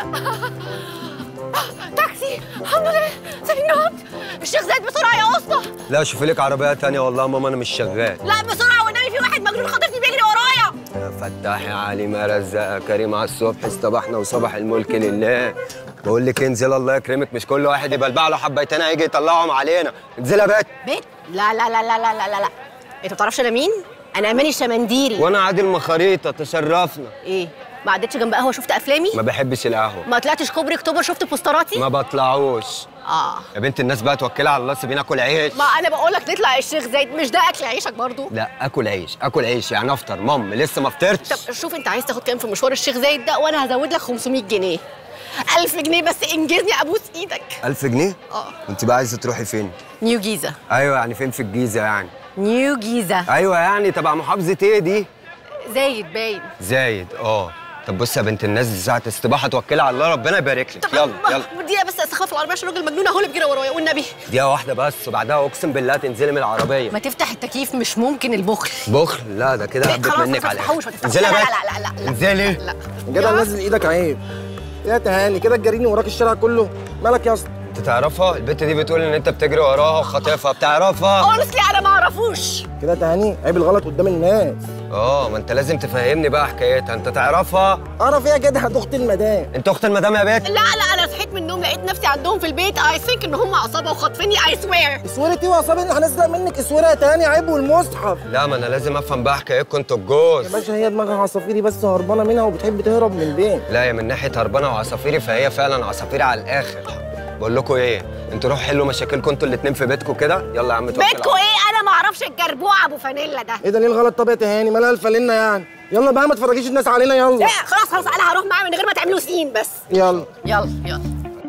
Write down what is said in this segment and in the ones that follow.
تاكسي الحمد لله سليمات الشيخ زايد بسرعه يا اسطى لا شوفي لك عربيه تانية والله ماما انا مش شغال لا بسرعه والنبي في واحد مجنون خاطفني بيجري ورايا يا فتاح يا علي ما رزق يا كريم على الصبح استبحنا وصبح الملك لله بقول لك انزل الله يكرمك مش كل واحد يبلبع له حبيتين هيجي يطلعهم علينا انزل يا بت بيت لا لا لا لا لا لا لا لا انت ما تعرفش انا مين انا اماني الشمنديري وانا عادل مخاريطه تشرفنا ايه ما عدتش جنب قهوه شفت افلامي ما بحبش القهوه ما طلعتش كوبري اكتوبر شفت بوستراتي ما بطلعوش اه يا بنت الناس بقى توكلها على الله سيبيني اكل عيش ما انا بقول لك نطلع الشيخ زايد مش ده اكل عيشك برضو لا اكل عيش اكل عيش يعني افطر مام لسه ما فطرتش طب شوف انت عايز تاخد كام في مشوار الشيخ زايد ده وانا هزود لك 500 جنيه 1000 جنيه بس انجزني ابوس ايدك 1000 جنيه اه انت بقى عايزه تروحي فين نيو جيزه ايوه يعني فين في الجيزه يعني نيو جيزه ايوه يعني تبع محافظه ايه دي زايد باين زايد اه طب بص يا بنت الناس دي ساعه استباحه توكلي على الله ربنا يبارك لك يلا يلا دقيقه بس استخف في العربيه عشان الراجل مجنون اهو اللي بيجري ورايا والنبي دقيقه واحده بس وبعدها اقسم بالله تنزلي من العربيه ما تفتح التكييف مش ممكن البخل بخل لا ده كده هبت خلاص منك ما على تفتحوش ما تفتحوش انزلي لا يا لا بنت لا لا لا لا انزلي لا جدع نزل ايدك عيب يا تهاني كده تجريني وراك الشارع كله مالك يا اسطى انت تعرفها البنت دي بتقول ان انت بتجري وراها وخاطفها بتعرفها اونستلي انا ما اعرفوش كده تهاني عيب الغلط قدام الناس اه ما انت لازم تفهمني بقى حكايتها انت تعرفها اعرف ايه يا جدع ده اخت المدام انت اخت المدام يا بنت لا لا انا صحيت من النوم لقيت نفسي عندهم في البيت اي ثينك ان هم عصابه وخاطفيني اي سوير اسوره ايه وعصابي اللي هنسرق منك اسوره يا تهاني عيب والمصحف لا ما انا لازم افهم بقى حكايتكم انتوا يا الجوز باشا هي دماغها عصافيري بس هربانه منها وبتحب تهرب من البيت لا يا من ناحيه هربانه وعصافيري فهي فعلا عصافيري على الاخر بقول لكم ايه انتوا روحوا حلوا مشاكلكم انتوا الاتنين في بيتكم كده يلا يا عم توكل على بيتكو الله. ايه انا ما اعرفش الجربوع ابو فانيلا ده ايه ده ليه الغلط طب يا تهاني مالها الفالنه يعني يلا بقى ما تفرجيش الناس علينا يلا لا خلاص خلاص انا هروح معاه من غير ما تعملوا سين بس يلا يلا يلا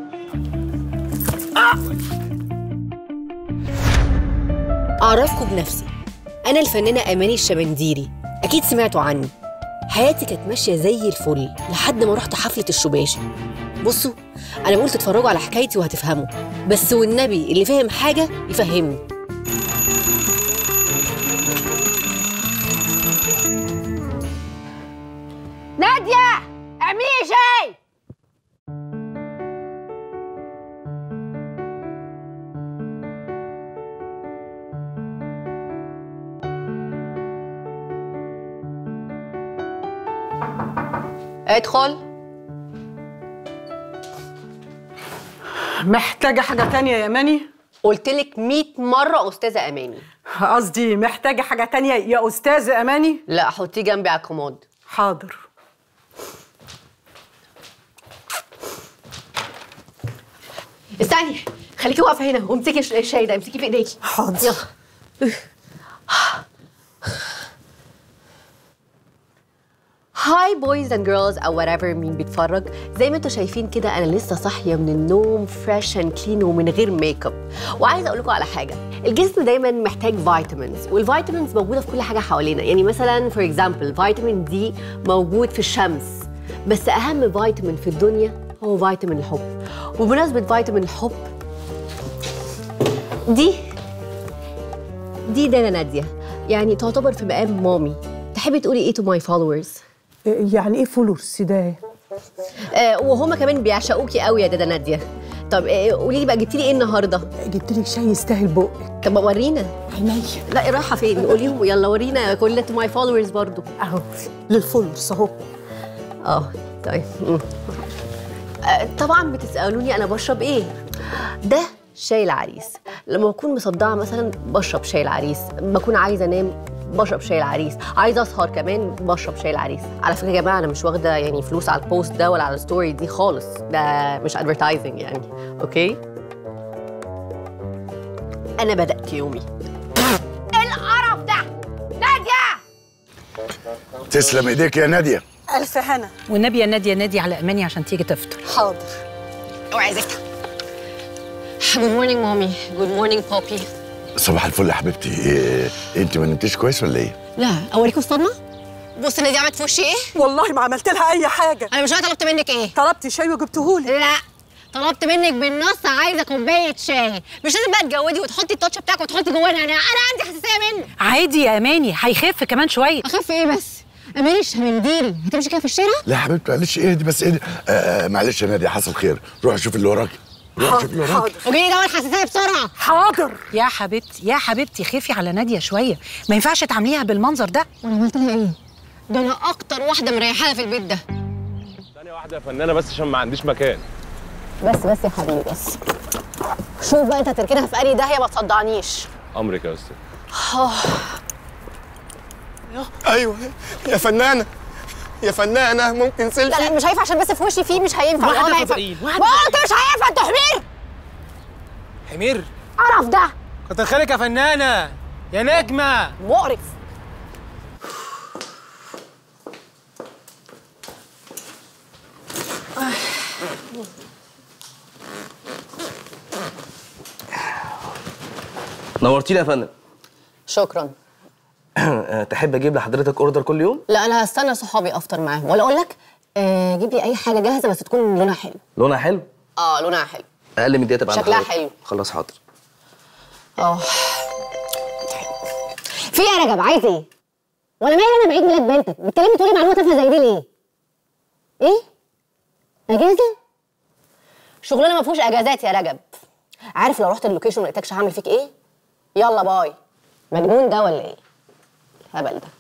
أعرفكم بنفسي أنا الفنانة أماني الشمنديري أكيد سمعتوا عني حياتي كانت ماشية زي الفل لحد ما رحت حفلة الشباشة بصوا أنا بقول تتفرجوا على حكايتي وهتفهموا بس والنبي اللي فاهم حاجة يفهمني نادية اعملي شاي ادخل محتاجة حاجة تانية يا ماني؟ قلت لك 100 مرة أستاذة أماني قصدي محتاجة حاجة تانية يا أستاذ أماني؟ لا حطيه جنبي على الكومود حاضر استني خليكي واقفة هنا وامسكي الش- الشاي ده امسكي في ايديكي حاضر يلا هاي بويز اند جيرلز او وات ايفر مين بيتفرج زي ما انتم شايفين كده انا لسه صاحيه من النوم فريش اند كلين ومن غير ميك اب وعايزه اقول لكم على حاجه الجسم دايما محتاج فيتامينز والفيتامينز موجوده في كل حاجه حوالينا يعني مثلا فور اكزامبل فيتامين دي موجود في الشمس بس اهم فيتامين في الدنيا هو فيتامين الحب وبمناسبه فيتامين الحب دي دي دانا ناديه يعني تعتبر في مقام مامي تحبي تقولي ايه تو ماي فولورز يعني إيه فلوس ده؟ آه وهما كمان بيعشقوكي قوي يا دادا ناديه طب آه قولي لي بقى جبتي لي ايه النهارده جبت لك شاي يستاهل بقك طب ورينا عينيا لا إيه رايحه فين قوليهم يلا ورينا كل تو ماي فولورز برضو أهو للفلوس أهو اه طيب مم. آه طبعا بتسالوني انا بشرب ايه ده شاي العريس لما بكون مصدعه مثلا بشرب شاي العريس بكون عايزه انام بشرب شاي العريس عايزه اسهر كمان بشرب شاي العريس على فكره يا جماعه انا مش واخده يعني فلوس على البوست ده ولا على الستوري دي خالص ده مش ادفرتايزنج يعني اوكي انا بدات يومي القرف ده ناديه تسلم ايديك يا ناديه ألف هنا والنبي يا ناديه نادي على اماني عشان تيجي تفطر حاضر اوعي زيتها جود مورنينج مامي جود مورنينج بابي صباح الفل يا حبيبتي إيه انت ما نمتيش كويس ولا ايه لا اوريكم الصدمه بص نادي عملت في وشي ايه والله ما عملت لها أي حاجة انا مش طلبت منك ايه طلبت شاي وجبتهولي لا طلبت منك بالنص عايزه كوبايه شاي مش لازم بقى تجودي وتحطي التاتش بتاعك وتحطي جواها انا انا عندي حساسيه منه عادي يا اماني هيخف كمان شويه اخف ايه بس اماني الشمنديري هتمشي كده في الشارع لا يا حبيبتي معلش اهدي بس اهدي آه آه، معلش يا ناديه حصل خير روح شوف اللي وراكي روح شوف اللي وراكي وجيني دواء الحساسيه بسرعه حاضر يا حبيبتي يا حبيبتي خفي على ناديه شويه ما ينفعش تعمليها بالمنظر ده وانا عملت لها ايه ده انا اكتر واحده مريحاها في البيت ده ثانية واحدة يا فنانة بس عشان ما عنديش مكان بس بس يا حبيبي بس شوف بقى انت تركنها في انهي داهيه ما تصدعنيش أمرك يا أستاذ ايوه يا فنانه يا فنانه ممكن لا سيلفي لا مش هينفع عشان بس في وشي فيه مش هينفع واحدة والله ما ينفع. فضائيين، واحدة ما انت مش هينفع انت حمير حمير قرف ده كتر خيرك يا فنانة يا نجمة مقرف نورتيني يا فندم شكرا أه، تحب اجيب لحضرتك اوردر كل يوم لا انا هستنى صحابي افطر معاهم ولا اقول لك آه جيب لي اي حاجه جاهزه بس تكون لونها حلو لونها حلو اه لونها حلو اقل من دقيقه تبقى عند شكلها حضرتك. حلو. خلاص حاضر اه في إيه يا رجب عايز ايه ولا مالي انا بعيد ميلاد بنتك بتكلمني تقولي معلومه تافهه زي دي ليه ايه اجازه شغلنا ما فيهوش اجازات يا رجب عارف لو رحت اللوكيشن وما لقيتكش هعمل فيك ايه يلا باي مجنون ده ولا ايه الهبل ده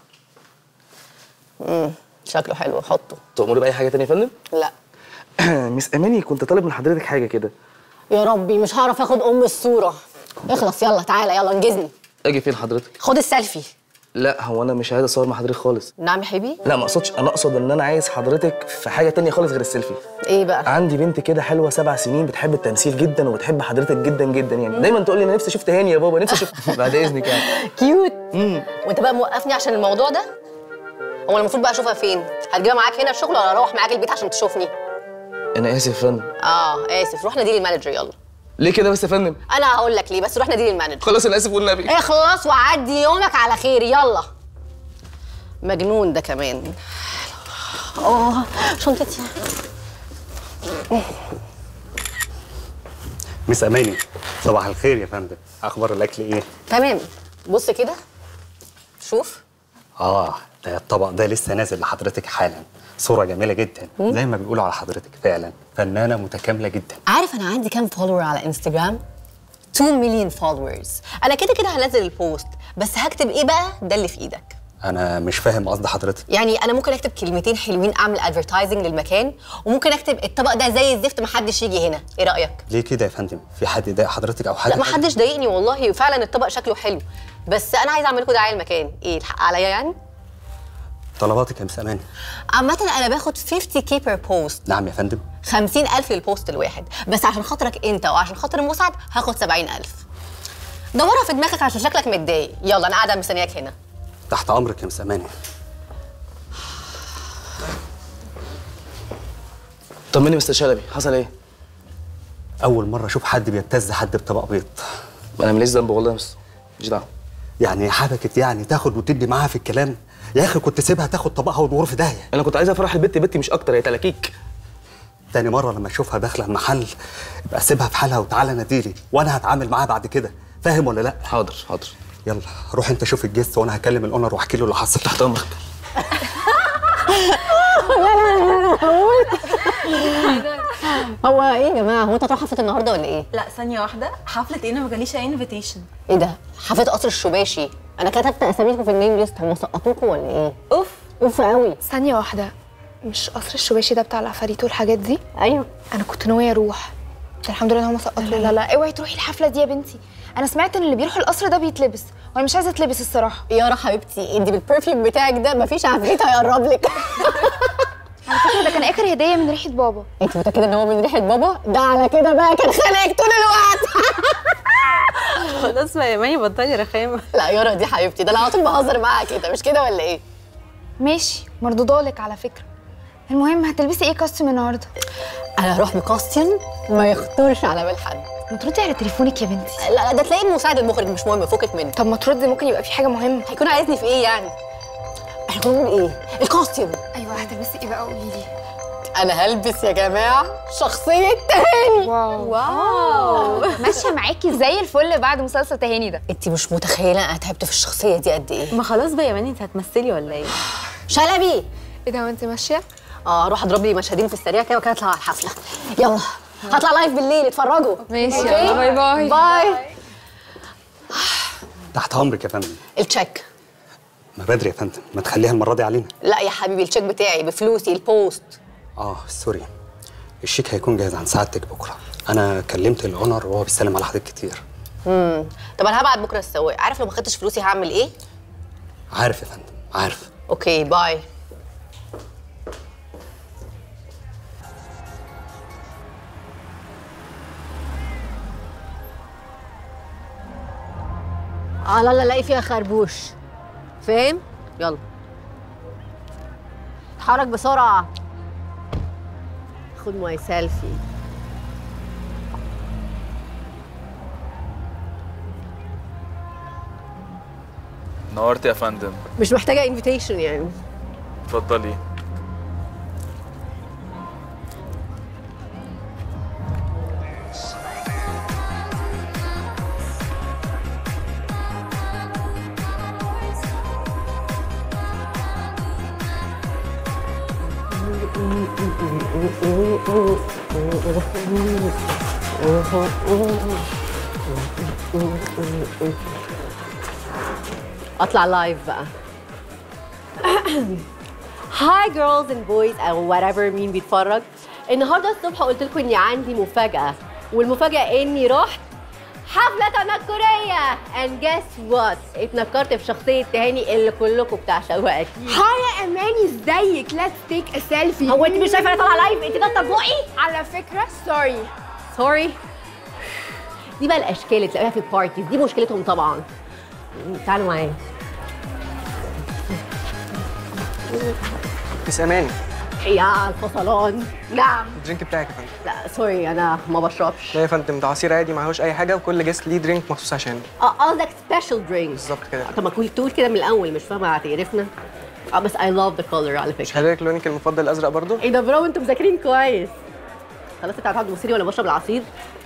امم شكله حلو حطه تأمري بأي حاجة تانية يا فندم؟ لا مس أماني كنت طالب من حضرتك حاجة كده يا ربي مش هعرف اخد ام الصوره اخلص يلا تعالى يلا انجزني أجي فين حضرتك؟ خد السيلفي لا هو أنا مش عايز أصور مع حضرتك خالص نعم يا حبيبي لا ما أقصدش أنا أقصد إن أنا عايز حضرتك في حاجة تانية خالص غير السيلفي ايه بقى عندي بنت كده حلوة سبع سنين بتحب التمثيل جدا وبتحب حضرتك جدا جدا يعني دايما تقول لي أنا نفسي أشوف تهاني يا بابا نفسي أشوف بعد إذنك يعني كيوت وانت بقى موقفني عشان الموضوع ده هو أنا المفروض بقى اشوفها فين هتجيبها معاك هنا الشغل ولا اروح معاك البيت عشان تشوفني أنا آسف يا فندم اه اسف روح نادي المانجر يلا ليه كده بس يا فندم؟ انا هقول لك ليه بس روح نادي المانجر خلاص أنا آسف والنبي اخلص وعدي يومك على خير يلا مجنون ده كمان اه شنطتي مس اماني صباح الخير يا فندم اخبار الاكل ايه تمام بص كده شوف اه ده الطبق ده لسه نازل لحضرتك حالا صوره جميله جدا زي ما بيقولوا على حضرتك فعلا فنانه متكامله جدا عارف انا عندي كام فولور على انستجرام 2 مليون فولورز انا كده كده هنزل البوست بس هكتب ايه بقى ده اللي في ايدك انا مش فاهم قصد حضرتك يعني انا ممكن اكتب كلمتين حلوين اعمل ادفرتايزنج للمكان وممكن اكتب الطبق ده زي الزفت محدش يجي هنا ايه رايك ليه كده يا فندم في حد ضايق حضرتك او حاجه لا محدش ضايقني والله فعلا الطبق شكله حلو بس انا عايزه اعمل لكم دعايه المكان ايه الحق عليا يعني طلباتك يا مس اماني عامه انا باخد 50 كي بير بوست نعم يا فندم 50000 للبوست الواحد بس عشان خاطرك انت وعشان خاطر المساعد هاخد 70000 دورها في دماغك عشان شكلك متضايق يلا انا قاعده مستنياك هنا تحت امرك يا مس اماني طمني مستر شلبي حصل إيه؟ اول مره اشوف حد بيبتز حد بطبق بيض أنا ماليش ذنب والله بس مش دعوة يعني حبكت يعني تاخد وتدي معاها في الكلام يا اخي كنت سيبها تاخد طبقها وتغور في داهيه أنا كنت عايز أفرح البت بنتي مش أكتر هي تلاكيك تاني مرة لما اشوفها داخلة المحل يبقى سيبها في حالها وتعالى ناديلي وانا هتعامل معاها بعد كده فاهم ولا لا؟ حاضر حاضر يلا روح انت شوف الجست وانا هكلم الاونر واحكي له اللي حصل تحت أمرك هو ايه يا جماعه هو انت هتروح حفله النهارده ولا ايه لا ثانية واحدة حفلة ايه انا ما جاليش اي انفيتيشن ايه ده حفله قصر الشباشي انا كتبت اساميكم في النيم ليست هم سقطوكوا ولا ايه اوف اوف قوي ثانية واحدة مش قصر الشباشي ده بتاع العفاريت والحاجات دي؟ ايوه أنا كنت ناوية أروح بس الحمد لله إن هم سقطوا لا لا اوعي تروحي الحفلة دي يا بنتي أنا سمعت إن اللي بيروحوا القصر ده بيتلبس وأنا مش عايزة أتلبس الصراحة يارا حبيبتي انت بالبرفيوم بتاعك ده مفيش عفريت هيقرب لك على فكرة ده كان آخر هدية من ريحة بابا انت متاكده ان هو من ريحه بابا ده على كده بقى كان خانقك طول الوقت خلاص ما يا ماني بطلي رخامة لا يارا دي حبيبتي ده انا على طول بهزر معاها كده مش كده ولا ايه ماشي مردودالك على فكرة المهم هتلبسي إيه كاستيوم النهاردة؟ انا هروح بكاستيوم ما يخطرش على بال حد ما تردي على تليفونك يا بنتي لا لا ده تلاقيه مساعد المخرج مش مهم فكك منه طب ما تردي ممكن يبقى في حاجة مهمة هيكون عايزني في ايه يعني احنا كنا بنقول ايه الكاستيوم أيوة هتلبسي إيه بقى قولي لي انا هلبس يا جماعه شخصيه تهاني واو واو ماشية معاكي زي الفل بعد مسلسل تهاني ده انت مش متخيله انا تعبت في الشخصيه دي قد ايه ما خلاص بقى يا ماني انت هتمثلي ولا ايه شلبي ايه ده وانت ماشيه اه اروح اضرب لي مشهدين في السريع كده وكده اطلع على الحفله يلا هطلع لايف بالليل اتفرجوا ماشي أوكي؟ يلا باي باي باي تحت امرك يا فندم التشيك ما بدري يا فندم ما تخليها المره دي علينا لا يا حبيبي التشيك بتاعي بفلوسي البوست اه سوري الشيك هيكون جاهز عند سعادتك بكره انا كلمت الاونر وهو بيسلم على حضرتك كتير امم طب انا هبعت بكره السواق عارف لو ما خدتش فلوسي هعمل ايه عارف يا فندم عارف اوكي باي اه لا لا لاقي فيها خربوش فاهم يلا اتحرك بسرعه خد ماي سيلفي نورت يا فندم مش محتاجه انفيتيشن يعني اتفضلي اطلع لايف بقى هاي جيرلز اند بويز او وات ايفر مين بيتفرج النهارده الصبح قلت لكم اني عندي مفاجاه والمفاجاه اني رحت حفله تنكريه and guess what اتنكرت في شخصيه تهاني اللي كلكم بتعشقوها اكيد هاي يا اماني ازيك ليتس تيك ا سيلفي هو انت مش شايفه انا طالعه لايف انت ده بقي على فكره سوري سوري دي بقى الاشكال اللي تلاقيها في البارتيز دي مشكلتهم طبعا تعالوا معايا مس اماني يا الفصلان نعم الدرينك بتاعك يا فندم لا سوري انا ما بشربش لا يا فندم ده عصير عادي معهوش اي حاجه وكل جست ليه درينك مخصوص عشانه اه قصدك سبيشال درينك بالظبط كده طب ما كنت تقول كده من الاول مش فاهمه هتقرفنا اه بس اي لاف ذا كولر على مش فكره حضرتك لونك المفضل الازرق برضو ايه ده برافو انتوا مذاكرين كويس خلاص انت هتقعد تبص لي وانا بشرب العصير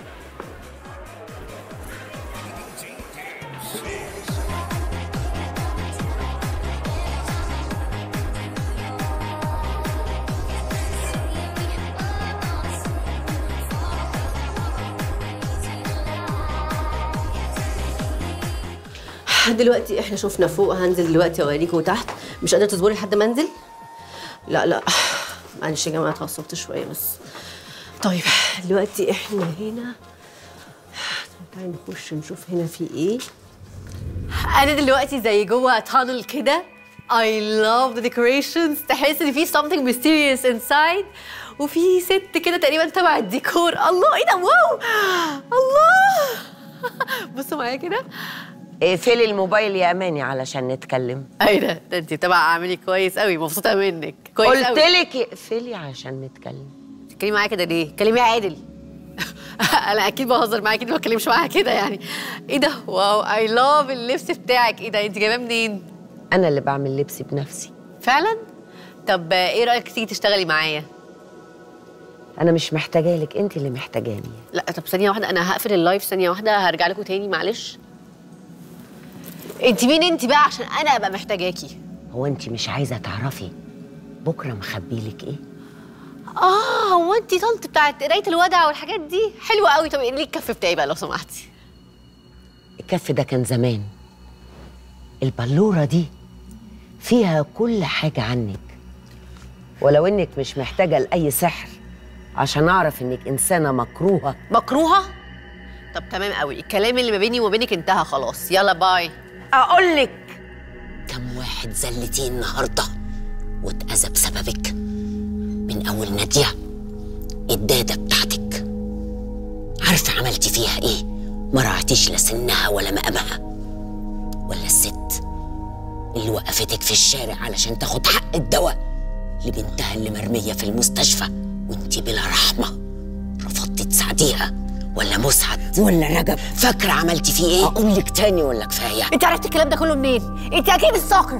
دلوقتي احنا شفنا فوق هنزل دلوقتي اوريكم تحت مش قادره تصبري لحد ما انزل لا لا معلش يا جماعه اتعصبت شويه بس طيب دلوقتي احنا هنا تعالي نخش نشوف هنا في ايه انا دلوقتي زي جوه تانل كده I love the decorations تحس ان في something mysterious inside وفي ست كده تقريبا تبع الديكور الله ايه ده واو الله بصوا معايا كده اقفلي الموبايل يا اماني علشان نتكلم ايه ده ده انت تبع عاملي كويس قوي مبسوطه منك كويس قلت قوي لك اقفلي عشان نتكلم تتكلمي معايا كده ليه؟ كلمي عادل انا اكيد بهزر معاكي اكيد ما بتكلمش معاها كده يعني ايه ده واو اي لاف اللبس بتاعك ايه ده انت جايباه منين؟ انا اللي بعمل لبسي بنفسي فعلا؟ طب ايه رايك تيجي تشتغلي معايا؟ انا مش محتاجه لك انت اللي محتاجاني لا طب ثانيه واحده انا هقفل اللايف ثانيه واحده هرجع لكم تاني معلش انت مين انت بقى عشان انا ابقى محتاجاكي هو انت مش عايزه تعرفي بكره مخبي لك ايه اه هو انت طنط بتاعت قرايه الودع والحاجات دي حلوه قوي طب ايه لي الكف بتاعي بقى لو سمحتي الكف ده كان زمان البلوره دي فيها كل حاجه عنك ولو انك مش محتاجه لاي سحر عشان اعرف انك انسانه مكروهه مكروهه طب تمام قوي الكلام اللي ما بيني وما بينك انتهى خلاص يلا باي اقول لك كم واحد زلتيه النهارده واتاذى بسببك من اول ناديه الداده بتاعتك عارفه عملتي فيها ايه ما راعتيش لا سنها ولا مقامها ولا الست اللي وقفتك في الشارع علشان تاخد حق الدواء لبنتها اللي مرميه في المستشفى وانتي بلا رحمه رفضتي تساعديها ولا مسعد ولا رجب فاكره عملتي فيه ايه اقول لك تاني ولا كفايه انت عرفتي الكلام ده كله منين انت اكيد الساكر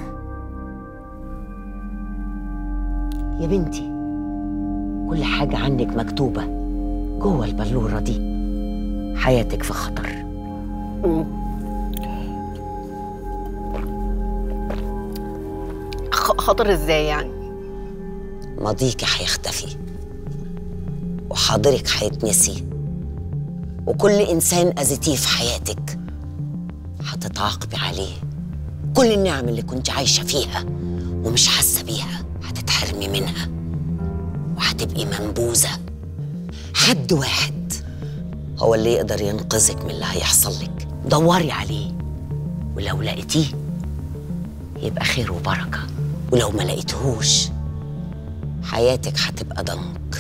يا بنتي كل حاجة عنك مكتوبة جوه البلورة دي حياتك في خطر خ- خاطر ازاي يعني ماضيك هيختفي وحاضرك هيتنسي وكل إنسان أذيتيه في حياتك هتتعاقبي عليه كل النعم اللي كنت عايشة فيها ومش حاسة بيها هتتحرمي منها وهتبقي منبوذة حد واحد هو اللي يقدر ينقذك من اللي هيحصل لك دوري عليه ولو لقيتيه يبقى خير وبركة ولو ما لقيتهوش حياتك هتبقى ضنك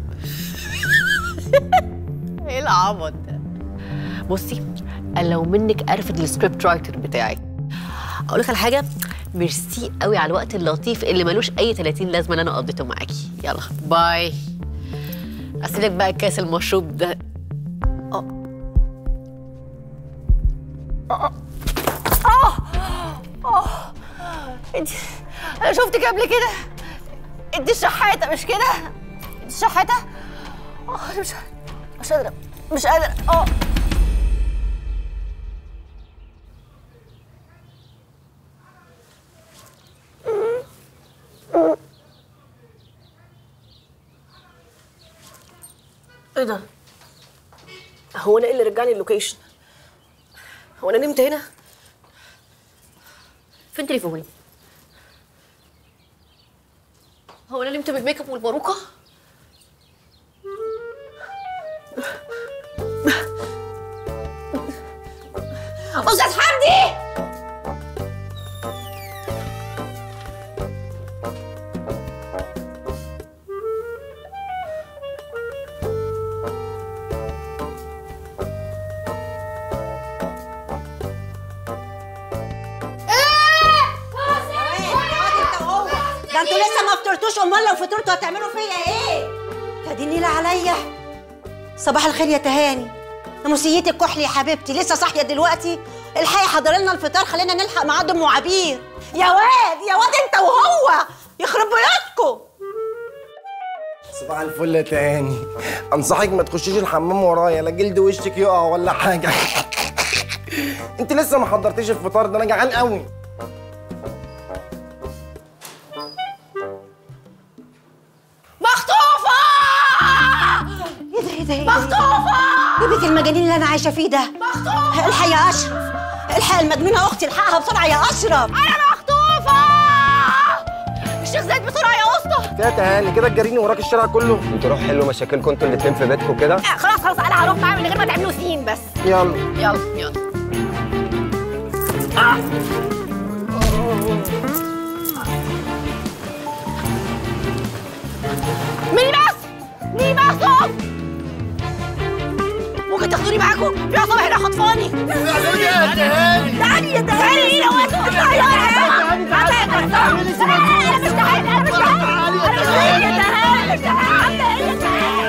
ايه العبط ده بصي انا لو منك ارفد السكريبت رايتر بتاعي اقول لك على حاجه ميرسي قوي على الوقت اللطيف اللي ملوش اي 30 لازمه اللي انا قضيته معاكي يلا باي اسيبك بقى كاس المشروب ده اه اه اه اه انت انا شفتك قبل كده انت الشحاته مش كده انت الشحاته اه أنا مش مش قادره مش قادره اه ايه ده؟ هو انا ايه اللي رجعني اللوكيشن؟ هو انا نمت هنا؟ فين تليفوني؟ هو انا نمت بالميك اب والباروكه؟ استاذ حمدي ده انتوا لسه ما فطرتوش امال لو فطرتوا هتعملوا فيا ايه؟ يا دي النيلة عليا صباح الخير يا تهاني نموسيتي الكحلي يا حبيبتي لسه صاحيه دلوقتي الحقي حضر لنا الفطار خلينا نلحق ميعاد ام عبير يا واد يا واد انت وهو يخرب بيوتكم صباح الفل يا تاني انصحك ما تخشيش الحمام ورايا لا جلد وشك يقع ولا حاجه انت لسه ما حضرتيش الفطار ده انا جعان قوي مخطوفة ايه ده ايه ده ايه ده مخطوفة ايه بيت المجانين اللي انا عايشة فيه ده مخطوفة الحق يا اشرف الحق المجنونة اختي الحقها بسرعة يا اشرف انا مخطوفة الشيخ زايد بسرعة يا اسطى كده تهاني كده تجريني وراك الشارع كله انتوا روحوا حلوا مشاكلكم انتوا الاتنين في بيتكم كده آه، خلاص خلاص انا هروح معاه من غير ما تعملوا سين بس يلا يلا يلا مين بس؟ مين مخطوف؟ ممكن تاخدوني معاكم؟ في عصابة هنا خطفاني يا تهاني. تعالي يا تهاني ايه لو انتوا اطلعي يا تهاني تعالي يا تهاني انا مش تهاني انا مش تهاني انا مش تهاني يا تهاني مش تهاني عاملة ايه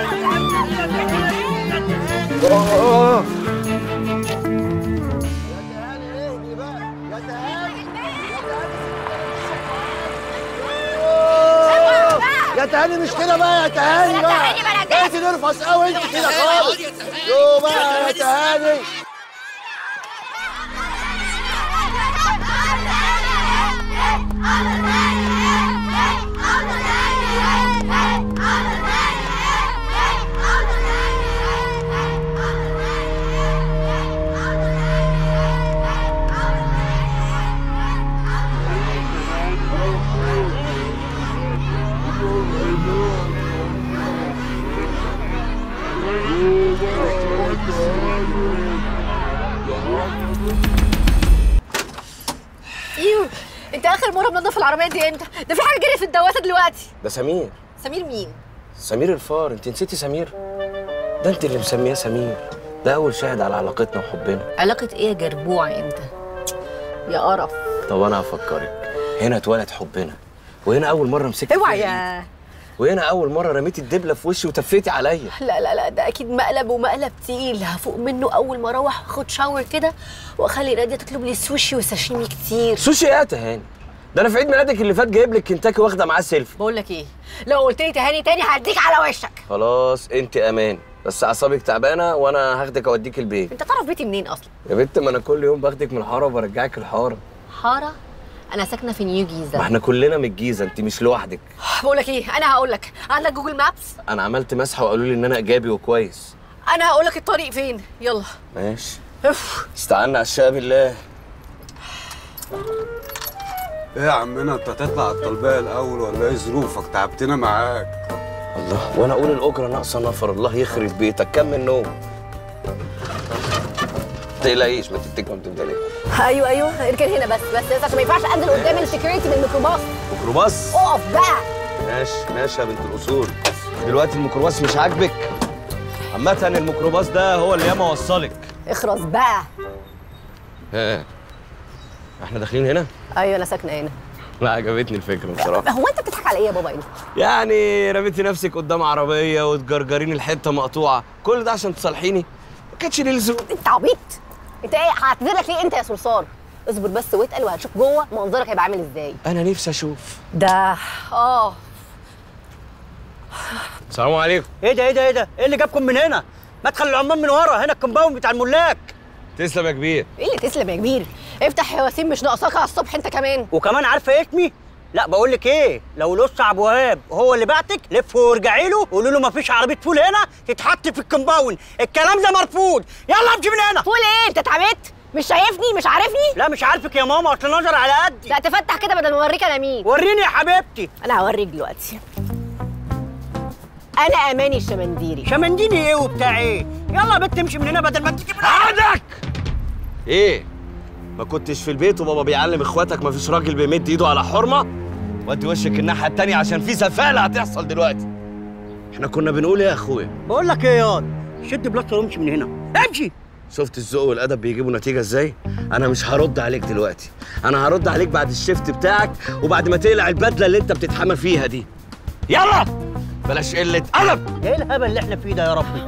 يا تهاني يا تهاني مش كده بقى يا تهاني بقى انت نرفس قوي انت كده خالص يو بقى يا تهاني ايوه انت اخر مره منضف العربيه دي امتى ده في حاجه جري في الدواسه دلوقتي ده سمير سمير مين سمير الفار انت نسيتي سمير ده انت اللي مسميه سمير ده اول شاهد على علاقتنا وحبنا علاقه ايه يا جربوع انت يا قرف طب انا هفكرك هنا اتولد حبنا وهنا اول مره مسكت اوعى فيها يا وهنا اول مره رميتي الدبله في وشي وتفيتي عليا لا لا لا ده اكيد مقلب ومقلب تقيل هفوق منه اول ما اروح اخد شاور كده واخلي ناديه تطلب لي سوشي وساشيمي كتير سوشي ايه يا تهاني ده انا في عيد ميلادك اللي فات جايب لك كنتاكي واخده معاه سيلفي بقول لك ايه لو قلت لي تهاني تاني هديك على وشك خلاص انت امان بس اعصابك تعبانه وانا هاخدك اوديك البيت انت تعرف بيتي منين اصلا يا بنت ما انا كل يوم باخدك من الحاره وبرجعك الحاره حاره انا ساكنه في نيو ما جيزه احنا كلنا من الجيزه انت مش لوحدك بقول لك ايه انا هقول لك عندك جوجل مابس انا عملت مسحه وقالوا لي ان انا ايجابي وكويس انا هقول لك الطريق فين يلا ماشي اف استعنا على الشقه بالله ايه يا عمنا انت هتطلع على الطلبيه الاول ولا ايه ظروفك تعبتنا معاك الله وانا اقول الاجره ناقصه نفر الله يخرب بيتك كم من نوم تقلقيش ما تتكلم ما تبدأ ايوه ايوه اركن هنا بس بس بس عشان ما ينفعش انزل قدام السكيورتي من الميكروباص ميكروباص اقف بقى ماشي ماشي يا بنت الاصول دلوقتي الميكروباص مش عاجبك عامة الميكروباص ده هو اللي ياما وصلك اخرس بقى ها احنا داخلين هنا؟ ايوه انا ساكنه هنا لا عجبتني الفكرة بصراحة هو انت بتضحك على ايه يا بابا انت يعني رميتي نفسك قدام عربية وتجرجرين الحتة مقطوعة كل ده عشان تصالحيني ما كانش ليه لزوم انت عبيط انت ايه هعتذر لك ليه انت يا صرصار اصبر بس واتقل وهتشوف جوه منظرك هيبقى عامل ازاي انا نفسي اشوف ده اه السلام عليكم ايه ده ايه ده ايه ده؟ ايه اللي جابكم من هنا؟ مدخل العمال من ورا هنا الكومباوند بتاع الملاك تسلم يا كبير ايه اللي تسلم يا كبير افتح يا وسيم مش ناقصاك على الصبح انت كمان وكمان عارفه اسمي؟ لا بقول لك ايه لو لص عبد الوهاب هو اللي بعتك لف وارجعي له قولوا له مفيش عربيه فول هنا تتحط في الكومباوند الكلام ده مرفوض يلا امشي من هنا فول ايه انت اتعبت مش شايفني مش عارفني لا مش عارفك يا ماما اصل نظر على قدي لا تفتح كده بدل ما اوريك انا مين وريني يا حبيبتي انا هوريك دلوقتي انا اماني الشمنديري شمنديني ايه وبتاع ايه يلا يا بنت امشي من هنا بدل ما تيجي من عندك ايه ما كنتش في البيت وبابا بيعلم اخواتك ما فيش راجل بيمد ايده على حرمه ودي وشك الناحيه التانيه عشان في سفاله هتحصل دلوقتي احنا كنا بنقول ايه يا اخويا بقول لك ايه ياض شد بلاستر وامشي من هنا امشي شفت الذوق والادب بيجيبوا نتيجه ازاي انا مش هرد عليك دلوقتي انا هرد عليك بعد الشفت بتاعك وبعد ما تقلع البدله اللي انت بتتحمى فيها دي يلا بلاش قله ادب ايه الهبل اللي احنا فيه ده يا ربي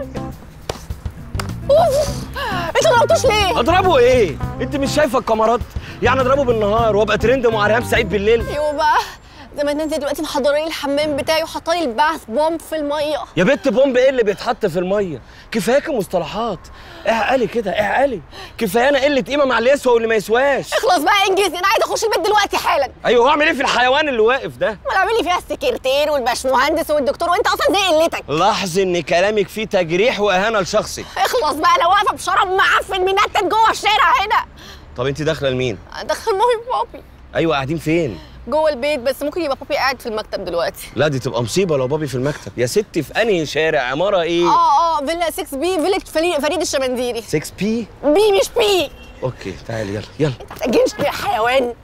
اوف انت ما ضربتوش ليه اضربه ايه انت مش شايفه الكاميرات يعني اضربه بالنهار وابقى ترند مع ريهام سعيد بالليل ايوه بقى زي ما انت دلوقتي محضرين الحمام بتاعي وحاطالي البعث بومب في الميه يا بنت بومب ايه اللي بيتحط في الميه كفاياك مصطلحات اعقلي كده اعقلي كفايانا قله قيمه مع اللي يسوى واللي ما يسواش اخلص بقى انجزني انا عايزه اخش البيت دلوقتي حالا ايوه واعمل ايه في الحيوان اللي واقف ده ما اعمل لي فيها السكرتير والباشمهندس والدكتور وانت اصلا زي قلتك لاحظ ان كلامك فيه تجريح واهانه لشخصك اخلص بقى انا واقفه بشرب معفن منتن جوه الشارع هنا طب انت داخله لمين دخل مامي بابي ايوه قاعدين فين جوه البيت بس ممكن يبقى بابي قاعد في المكتب دلوقتي لا دي تبقى مصيبه لو بابي في المكتب يا ستي في انهي شارع عماره ايه اه اه فيلا 6 بي فيلج فريد فريد الشمنديري 6 بي بي مش بي اوكي تعالي يلا يلا ما تجنش يا حيوان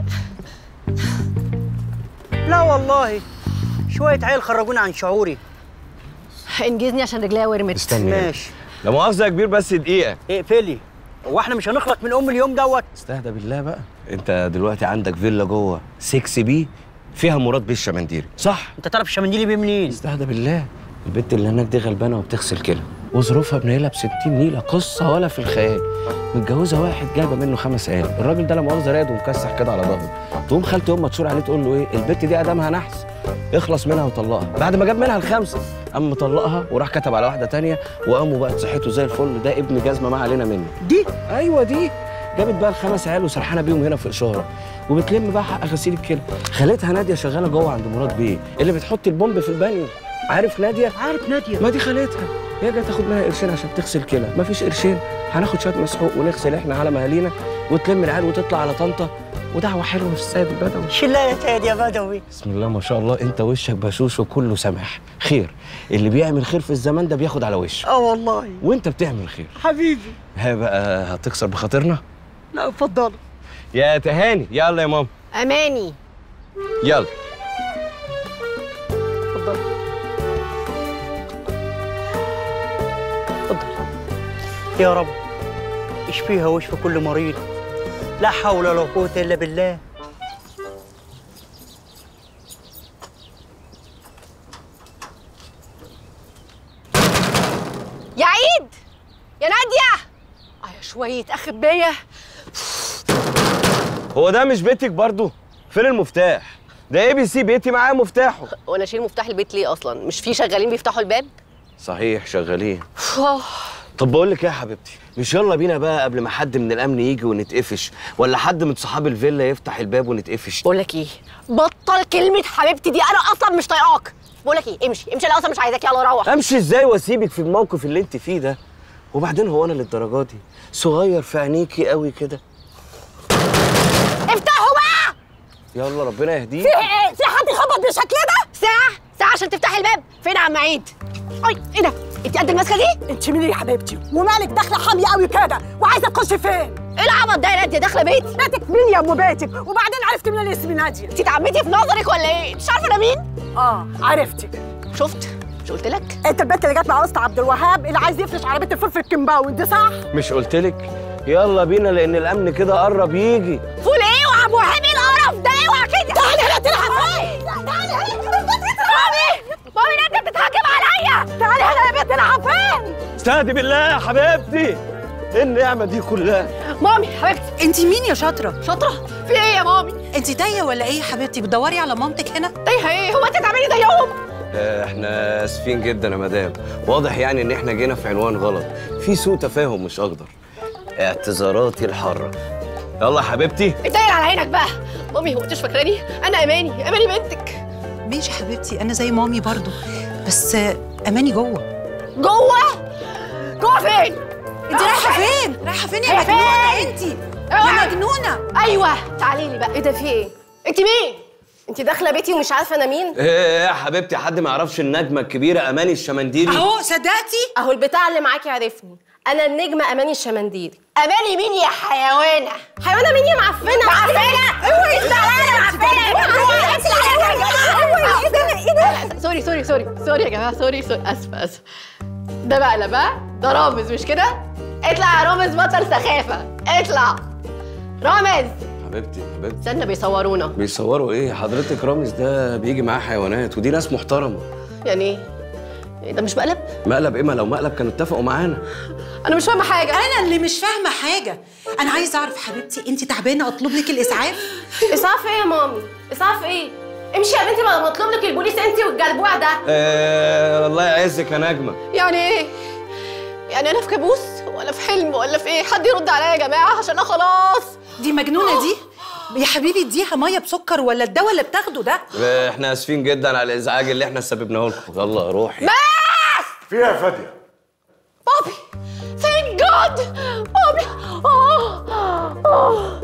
لا والله شويه عيال خرجونا عن شعوري انجزني عشان رجليا ورمت استني ماشي لا مؤاخذه يا كبير بس دقيقه اقفلي هو احنا مش هنخلص من ام اليوم دوت استهدى بالله بقى انت دلوقتي عندك فيلا جوه 6 بي فيها مراد بيه الشمنديري صح انت تعرف الشمنديلي بيه منين استهدى بالله البنت اللي هناك دي غلبانه وبتغسل كلى وظروفها بنيلة ب 60 نيله قصه ولا في الخيال متجوزه واحد جايبه منه خمس عيال الراجل ده لا مؤاخذه راقد ومكسح كده على ظهره تقوم خالتي امها تشور عليه تقول له ايه البنت دي ادمها نحس اخلص منها وطلقها بعد ما جاب منها الخمسه قام مطلقها وراح كتب على واحده تانية وقاموا بقت صحته زي الفل ده ابن جزمه ما علينا منه دي ايوه دي جابت بقى الخمس عيال وسرحانه بيهم هنا في اشاره وبتلم بقى حق غسيل الكلى خالتها ناديه شغاله جوه عند مراد بيه اللي بتحط البومب في البانيو عارف ناديه عارف ناديه ما دي خالتها هي جايه تاخد منها قرشين عشان تغسل كلى مفيش قرشين هناخد شويه مسحوق ونغسل احنا على مهالينا وتلم العيال وتطلع على طنطا ودعوه حلوه في السيد البدوي شلا يا سيد يا بدوي بسم الله ما شاء الله انت وشك بشوش وكله سمح خير اللي بيعمل خير في الزمان ده بياخد على وشه اه والله وانت بتعمل خير حبيبي ها بقى هتكسر بخاطرنا لا اتفضل يا تهاني يلا يا ماما اماني يلا اتفضل يا رب اشفيها واشفي كل مريض لا حول ولا قوة إلا بالله يا عيد يا ناديه اه يا شويه اخبيه هو ده مش بيتك برضو فين المفتاح ده اي بي سي بيتي معاه مفتاحه وانا اشيل مفتاح البيت ليه اصلا مش في شغالين بيفتحوا الباب صحيح شغالين آه. طب بقول لك ايه يا حبيبتي مش يلا بينا بقى قبل ما حد من الامن يجي ونتقفش ولا حد من صحاب الفيلا يفتح الباب ونتقفش بقول لك ايه بطل كلمه حبيبتي دي انا اصلا مش طايقاك بقول لك ايه امشي امشي انا اصلا مش عايزاك يلا روح امشي ازاي واسيبك في الموقف اللي انت فيه ده وبعدين هو انا للدرجه دي صغير في عينيكي قوي كده افتحوا بقى يلا ربنا في يهديك ايه في حد خبط بالشكل ده ساعه ساعه عشان تفتحي الباب فين يا عم عيد اي ايه ده انت قد الماسكه دي انت مين يا حبيبتي ومالك داخله حاميه قوي كده وعايزه تخشي فين ايه العبط ده يا ناديه داخله بيتي بيتك مين يا ام بيتك وبعدين عرفت منين اسمي ناديه انت اتعميتي في نظرك ولا ايه مش عارفه انا مين اه عرفتي شفت مش قلت لك انت البنت اللي جت مع وسط عبد الوهاب اللي عايز يفرش عربيه الفول في الكمباوند دي صح مش قلتلك يلا بينا لان الامن كده قرب يجي فول ايه وعم وهاب ايه القرف ده اوعى كده تعالي هنا تلعب تعالي هنا مامي مامي انت بتتهجم عليا تعالي هنا يا بنت العب فين استهدي بالله يا حبيبتي ايه النعمه دي كلها مامي حبيبتي انت مين يا شاطره شاطره في ايه يا مامي انت تايهه ولا ايه يا حبيبتي بتدوري على مامتك هنا تايهه ايه هو انت تعملي زيهم آه، احنا اسفين جدا يا مدام واضح يعني ان احنا جينا في عنوان غلط في سوء تفاهم مش اقدر اعتذاراتي الحاره يلا يا حبيبتي اتداير على عينك بقى مامي هو انت مش فاكراني انا اماني اماني بنتك ماشي يا حبيبتي انا زي مامي برضو بس آه، اماني جوه جوه جوه فين انت رايحه فين رايحه فين يا هي مجنونه فين؟ انت اوعي. يا مجنونه ايوه تعالي لي بقى ايه ده في ايه؟ انت مين انت داخله بيتي ومش عارفه انا مين؟ ايه يا حبيبتي حد ما يعرفش النجمه الكبيره اماني الشمنديري اهو صدقتي اهو البتاع اللي معاكي عرفني انا النجمه اماني الشمنديري اماني مين يا حيوانه حيوانه مين يا معفنه معفنه اوعي تعالي معفنه اوعي ايه ده ايه ده سوري سوري سوري سوري يا جماعه سوري سوري اسفه اسفه ده مقلب ها ده رامز مش كده اطلع يا رامز بطل سخافه اطلع رامز حبيبتي حبيبتي استنى بيصورونا بيصوروا ايه حضرتك رامز ده بيجي معاه حيوانات ودي ناس محترمه يعني ايه إيه ده مش مقلب مقلب ايه ما لو مقلب كانوا اتفقوا معانا انا مش فاهمه حاجه انا اللي مش فاهمه حاجه انا عايزه اعرف حبيبتي انت تعبانه اطلب لك الاسعاف اسعاف ايه يا مامي؟ اسعاف ايه؟ امشي يا بنتي بدل ما اطلب لك البوليس انت والجلبوع ده آه الله يعزك يا نجمه يعني ايه يعني انا في كابوس ولا في حلم ولا في ايه حد يرد عليا يا جماعه عشان انا خلاص دي مجنونه دي يا حبيبي اديها ميه بسكر ولا الدواء اللي بتاخده ده آه، احنا اسفين جدا على الازعاج اللي احنا سببناه لكم يلا روحي فيها يا فاديه بابي ثانك جاد بابي آه. آه.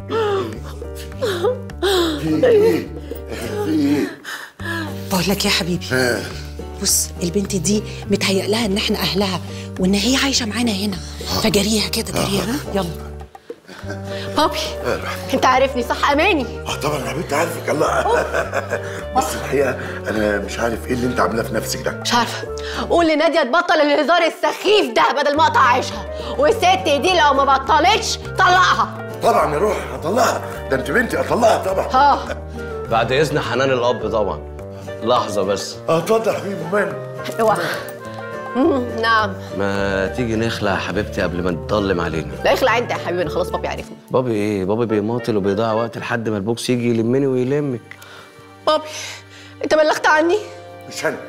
في ايه؟ في ايه؟ بقول لك يا حبيبي بص البنت دي متهيأ لها ان احنا اهلها وان هي عايشه معانا هنا فجريها كده جريها ها؟ يلا بابي انت عارفني صح اماني اه طبعا يا حبيبتي عارفك الله بس الحقيقه انا مش عارف ايه اللي انت عاملاه في نفسك ده مش عارفه قول لناديه تبطل الهزار السخيف ده بدل ما اقطع عيشها والست دي لو ما بطلتش طلقها طبعا يا روح هطلعها ده انت بنتي اطلعها طبعا ها بعد اذن حنان الاب طبعا لحظه بس اه اتفضل يا حبيبي وماله اوعى مم، نعم ما تيجي نخلع يا حبيبتي قبل ما تضلم علينا لا اخلع انت يا حبيبي انا خلاص بابي عرفني بابي ايه بابي بيماطل وبيضيع وقت لحد ما البوكس يجي يلمني ويلمك بابي انت بلغت عني مش انا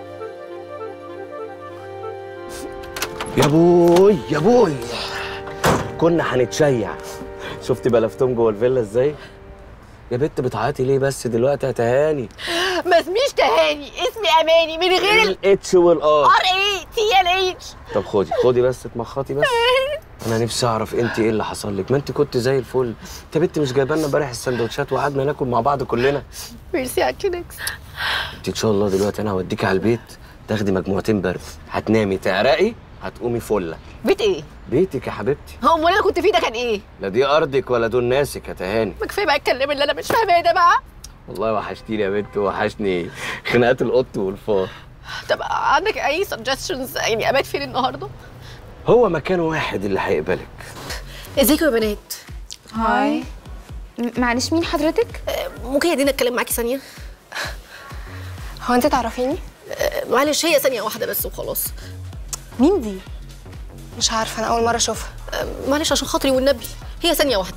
يا بوي يا بوي كنا هنتشيع شفت بلفتهم جوه الفيلا ازاي يا بت بتعيطي ليه بس دلوقتي يا تهاني ما اسميش تهاني اسمي اماني من غير ال الاتش والار ار اي تي ال اتش طب خدي خدي بس اتمخطي بس انا نفسي اعرف انت ايه اللي حصل لك ما انت كنت زي الفل انت يا بت مش جايبه لنا امبارح السندوتشات وقعدنا ناكل مع بعض كلنا ميرسي يا كينكس انت ان شاء الله دلوقتي انا هوديكي على البيت تاخدي مجموعتين برد هتنامي تعرقي هتقومي فله بيت ايه بيتك يا حبيبتي هو امال انا كنت فيه ده كان ايه لا دي ارضك ولا دول ناسك يا تهاني ما كفايه بقى الكلام اللي انا مش فاهماه ده بقى والله وحشتيني يا بنت وحشني خناقات القط والفار طب عندك اي suggestions يعني ابات فين النهارده هو مكان واحد اللي هيقبلك ازيكم يا بنات هاي م- معلش مين حضرتك؟ ممكن يا دينا اتكلم معاكي ثانيه هو انت تعرفيني؟ آه، معلش هي ثانيه واحده بس وخلاص مين دي؟ مش عارفه انا اول مره اشوفها آه، معلش عشان خاطري والنبي هي ثانيه واحده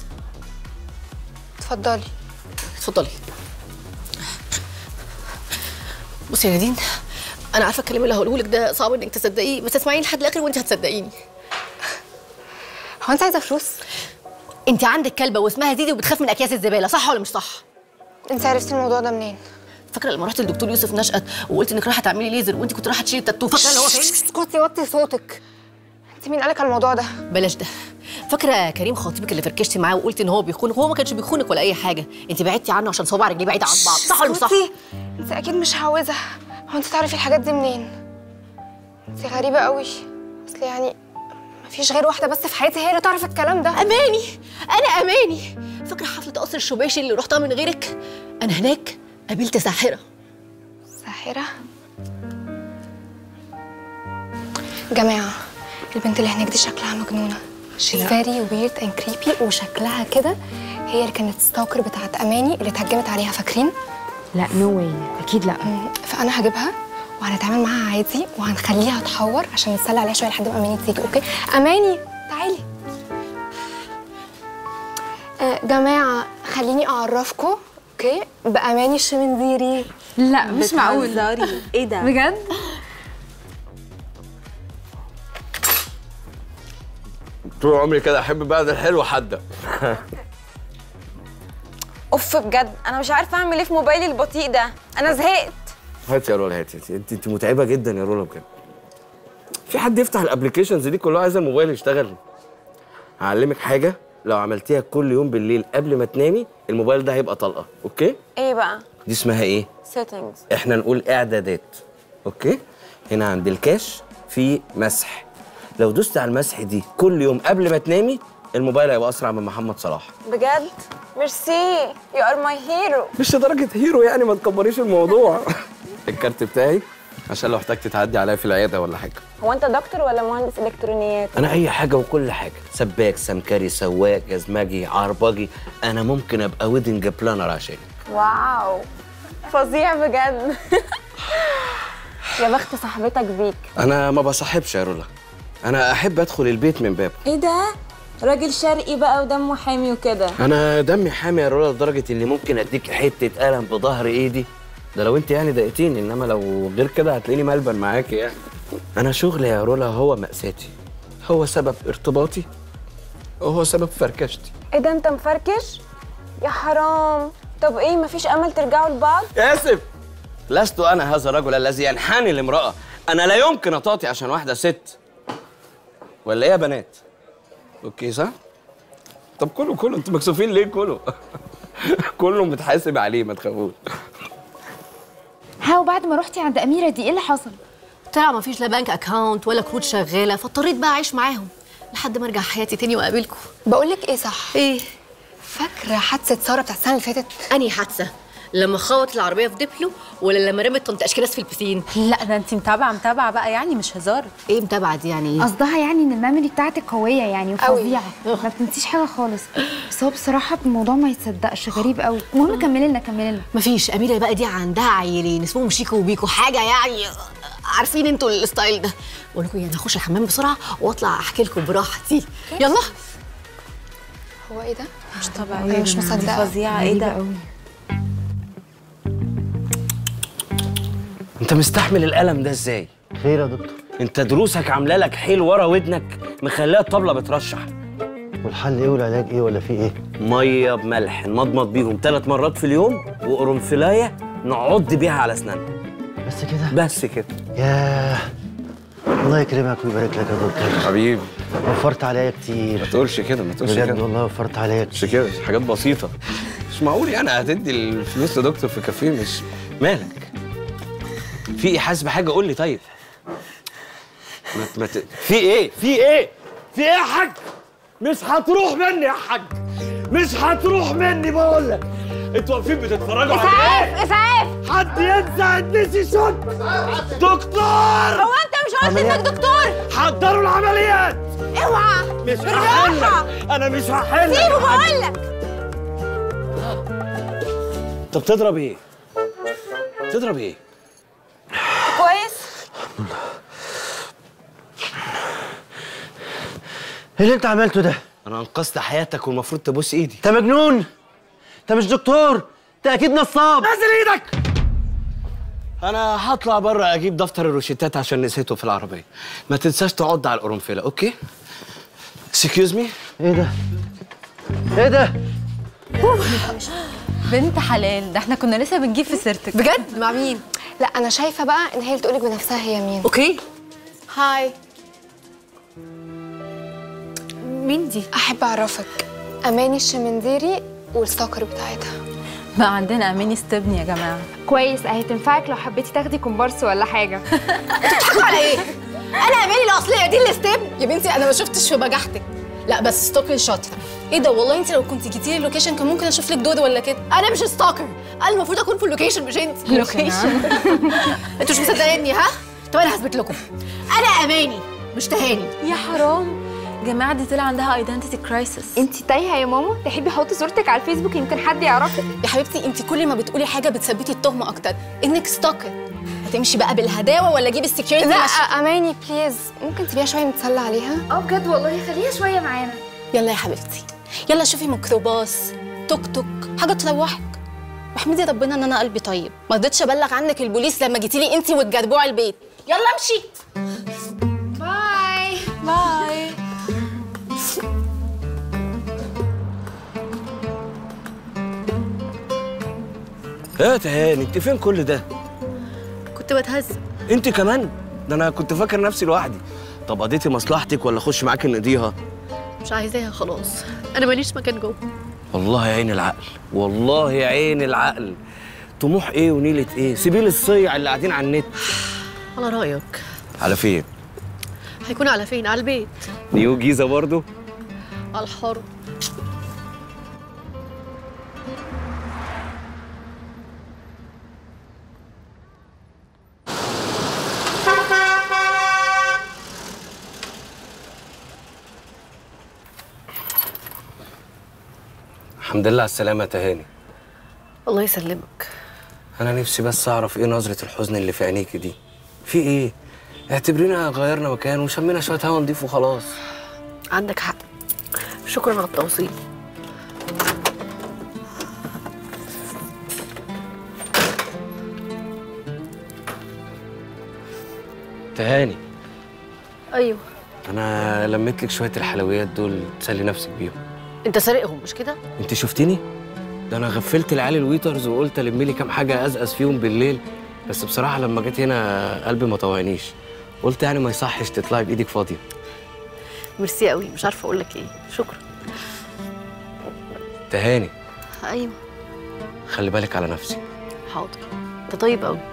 اتفضلي اتفضلي بصي يا نادين انا عارفه الكلام اللي هقوله لك ده صعب انك تصدقيه بس اسمعيني لحد الاخر وانت هتصدقيني هو انت عايزه فلوس انت عندك كلبه واسمها زيزي وبتخاف من اكياس الزباله صح ولا مش صح انت عرفتي الموضوع ده منين فاكره لما رحت للدكتور يوسف نشأت وقلت انك رايحه تعملي ليزر وانت كنت رايحه تشيلي التاتو فاكره اللي هو فين اسكتي وطي صوتك انت مين قالك على الموضوع ده بلاش ده فاكره كريم خطيبك اللي فركشتي معاه وقلت ان هو بيخونك هو ما كانش بيخونك ولا اي حاجه انت بعدتي عنه عشان صوابع رجليه بعيده عن بعض صح ولا مش صح اسكتي. انت اكيد مش عاوزه هو انت تعرفي الحاجات دي منين انت غريبه قوي اصل يعني مفيش غير واحده بس في حياتي هي اللي تعرف الكلام ده اماني انا اماني فاكره حفله قصر الشباشي اللي رحتها من غيرك انا هناك قابلت ساحره ساحره جماعه البنت اللي هناك دي شكلها مجنونه شي فيري ويرد اند كريبي وشكلها كده هي اللي كانت ستوكر بتاعت اماني اللي اتهجمت عليها فاكرين لا نو واي اكيد لا فانا هجيبها وهنتعامل معاها عادي وهنخليها تحور عشان نتسلى عليها شويه لحد ما اماني تيجي اوكي اماني تعالي آه جماعه خليني اعرفكم اوكي باماني الشمنديري لا مش معقول ايه ده بجد طول عمري كده احب بعد الحلو حده اوف بجد انا مش عارفه اعمل ايه في موبايلي البطيء ده انا زهقت هاتي يا رولا هاتي هاتي. انت انت متعبه جدا يا رولا بجد في حد يفتح الابلكيشنز دي كلها عايز الموبايل يشتغل هعلمك حاجه لو عملتيها كل يوم بالليل قبل ما تنامي الموبايل ده هيبقى طلقه اوكي ايه بقى دي اسمها ايه settings احنا نقول اعدادات اوكي هنا عند الكاش في مسح لو دوست على المسح دي كل يوم قبل ما تنامي الموبايل هيبقى اسرع من محمد صلاح بجد ميرسي يو ار ماي هيرو مش لدرجه هيرو يعني ما تكبريش الموضوع الكارت بتاعي عشان لو احتجت تعدي عليا في العياده ولا حاجه هو انت دكتور ولا مهندس الكترونيات انا اي حاجه وكل حاجه سباك سمكري سواق جزمجي عربجي انا ممكن ابقى ويدنج بلانر عشانك واو فظيع بجد يا بخت صاحبتك بيك انا ما بصاحبش يا رولا انا احب ادخل البيت من بابه ايه ده راجل شرقي بقى ودمه حامي وكده انا دمي حامي يا رولا لدرجه اني ممكن اديك حته قلم بظهر ايدي ده لو انت يعني ضايقتيني انما لو غير كده هتلاقيني ملبن معاكي يعني انا شغلي يا رولا هو مأساتي هو سبب ارتباطي وهو سبب فركشتي ايه ده انت مفركش يا حرام طب ايه مفيش امل ترجعوا لبعض اسف لست انا هذا الرجل الذي ينحني لامراه انا لا يمكن اطاطي عشان واحده ست ولا ايه يا بنات اوكي صح طب كله كله انتوا مكسوفين ليه كله كله متحاسب عليه ما تخافوش ها وبعد ما رحتي عند اميره دي ايه اللي حصل طلع ما فيش لا بنك اكاونت ولا كروت شغاله فاضطريت بقى اعيش معاهم لحد ما ارجع حياتي تاني واقابلكم بقول لك ايه صح ايه فاكره حادثه ساره بتاعت السنه اللي فاتت انهي حادثه لما خبطت العربيه في دبلو ولا لما رمت طنط اشكناس في البسين لا ده انت متابعه متابعه بقى يعني مش هزار ايه متابعه دي يعني ايه قصدها يعني ان الميموري بتاعتك قويه يعني وفظيعه ما بتنسيش حاجه خالص بس هو بصراحه الموضوع ما يتصدقش غريب قوي المهم كملي لنا كملي لنا مفيش اميره بقى دي عندها عيلين اسمهم شيكو وبيكو حاجه يعني عارفين انتوا الستايل ده بقول لكم يعني هخش الحمام بسرعه واطلع احكي لكم براحتي يلا هو ايه ده مش طبيعي مش مصدقه فظيعه ايه ده انت مستحمل الالم ده ازاي خير يا دكتور انت دروسك عامله لك حيل ورا ودنك مخليها الطبله بترشح والحل ايه والعلاج ايه ولا في ايه ميه بملح نمضمض بيهم ثلاث مرات في اليوم وقرنفلايه نعض بيها على اسناننا بس كده بس كده ياه الله يكرمك ويبارك لك يا دكتور حبيبي وفرت عليا كتير ما تقولش كده ما تقولش بجد كده والله وفرت عليا مش كده حاجات بسيطه مش معقول يعني هتدي الفلوس لدكتور في كافيه مش مالك في ايه حاسس بحاجه قول لي طيب ما ما ت... في ايه في ايه في ايه يا حاج مش هتروح مني يا حاج مش هتروح مني بقول لك انتوا واقفين بتتفرجوا على ايه اسعاف حد ينزع النسي شوت دكتور هو انت مش قلت انك دكتور حضروا العمليات اوعى مش بالراحة. هحلك انا مش هحلك سيبه يا حاج. بقول لك انت بتضرب ايه بتضرب ايه كويس ايه اللي انت عملته ده انا انقذت حياتك والمفروض تبوس ايدي انت مجنون انت مش دكتور انت اكيد نصاب نزل ايدك انا هطلع بره اجيب دفتر الروشتات عشان نسيته في العربيه ما تنساش تعض على القرنفله اوكي اكسكيوز مي ايه ده ايه ده بنت حلال ده احنا كنا لسه بنجيب في سيرتك بجد مع مين لا انا شايفه بقى ان هي اللي تقولك بنفسها هي مين اوكي هاي مين دي احب اعرفك اماني الشمنديري والستوكر بتاعتها بقى عندنا اماني استبني يا جماعه كويس اهي تنفعك لو حبيتي تاخدي كومبارس ولا حاجه بتضحكوا على ايه؟ انا اماني الاصليه دي اللي ستيب يا بنتي انا ما شفتش في بجاحتك لا بس ستوكر شاطره ايه ده والله انت لو كنت جيتي لي اللوكيشن كان ممكن اشوف لك دود ولا كده انا مش ستوكر انا المفروض اكون في اللوكيشن مش انت اللوكيشن. انتوا مش مصدقيني ها طب انا هثبت لكم انا اماني مش تهاني يا حرام جماعه دي طلع عندها ايدنتيتي كرايسيس انت تايهه يا ماما تحبي احط صورتك على الفيسبوك يمكن حد يعرفك يا حبيبتي انت كل ما بتقولي حاجه بتثبتي التهمه اكتر انك ستوكر هتمشي بقى بالهداوه ولا اجيب السكيورتي لا اماني بليز ممكن تبيها شويه نتسلى عليها اه بجد والله خليها شويه معانا يلا يا حبيبتي يلا شوفي ميكروباص توك توك حاجه تروحك واحمدي ربنا ان انا قلبي طيب ما رضيتش ابلغ عنك البوليس لما جيتي لي انت والجربوع البيت يلا امشي باي باي ايه يا تهاني انت فين كل ده كنت بتهزق انت كمان ده انا كنت فاكر نفسي لوحدي طب قضيتي مصلحتك ولا اخش معاك نقضيها مش عايزاها خلاص انا ماليش مكان جوه والله يا عين العقل والله يا عين العقل طموح ايه ونيلة ايه سبيل الصيع اللي قاعدين على النت على رايك على فين هيكون على فين على البيت نيو جيزه برضو على الحر الحمد لله على السلامه يا تهاني الله يسلمك انا نفسي بس اعرف ايه نظره الحزن اللي في عينيكي دي في ايه اعتبرينا غيرنا مكان وشمينا شويه هوا نضيف وخلاص عندك حق شكرا على التوصيل تهاني ايوه انا لميت لك شويه الحلويات دول تسلي نفسك بيهم انت سارقهم مش كده انت شفتني ده انا غفلت العيال الويترز وقلت الم لي كام حاجه ازقز فيهم بالليل بس بصراحه لما جيت هنا قلبي ما طوعنيش قلت يعني ما يصحش تطلعي بايدك فاضيه ميرسي قوي مش عارفه اقول لك ايه شكرا تهاني ايوه خلي بالك على نفسك حاضر انت طيب قوي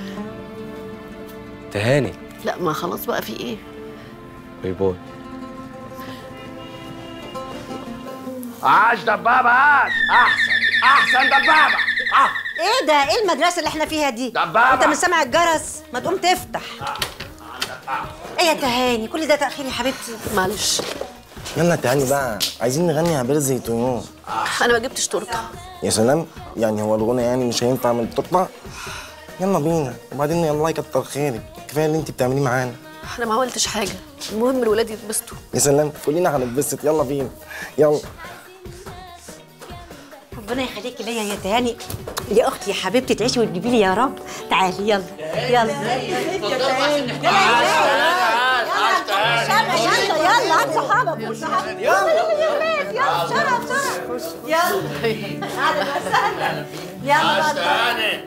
تهاني لا ما خلاص بقى في ايه باي باي عاش دبابة عاش أحسن أحسن دبابة آه. ايه ده ايه المدرسه اللي احنا فيها دي دبابة. انت مش سامع الجرس ما تقوم تفتح ايه يا تهاني كل ده تاخير يا حبيبتي معلش يلا تعالي بقى عايزين نغني عبير زيتون انا ما جبتش تورته يا سلام يعني هو الغنى يعني مش هينفع من التورته يلا بينا وبعدين يلا يكتر خيرك كفايه اللي انت بتعمليه معانا انا ما عملتش حاجه المهم الولاد يتبسطوا يا سلام كلنا هنتبسط يلا بينا يلا ربنا يخليكي ليا يا تهاني يا اختي يا حبيبتي تعيشي وتجيبي لي يا رب تعالي يلا يلا يلا يلا هات صحابك قول صحابك يلا يلا يلا بسرعه بسرعه يلا اهلا وسهلا يلا بقى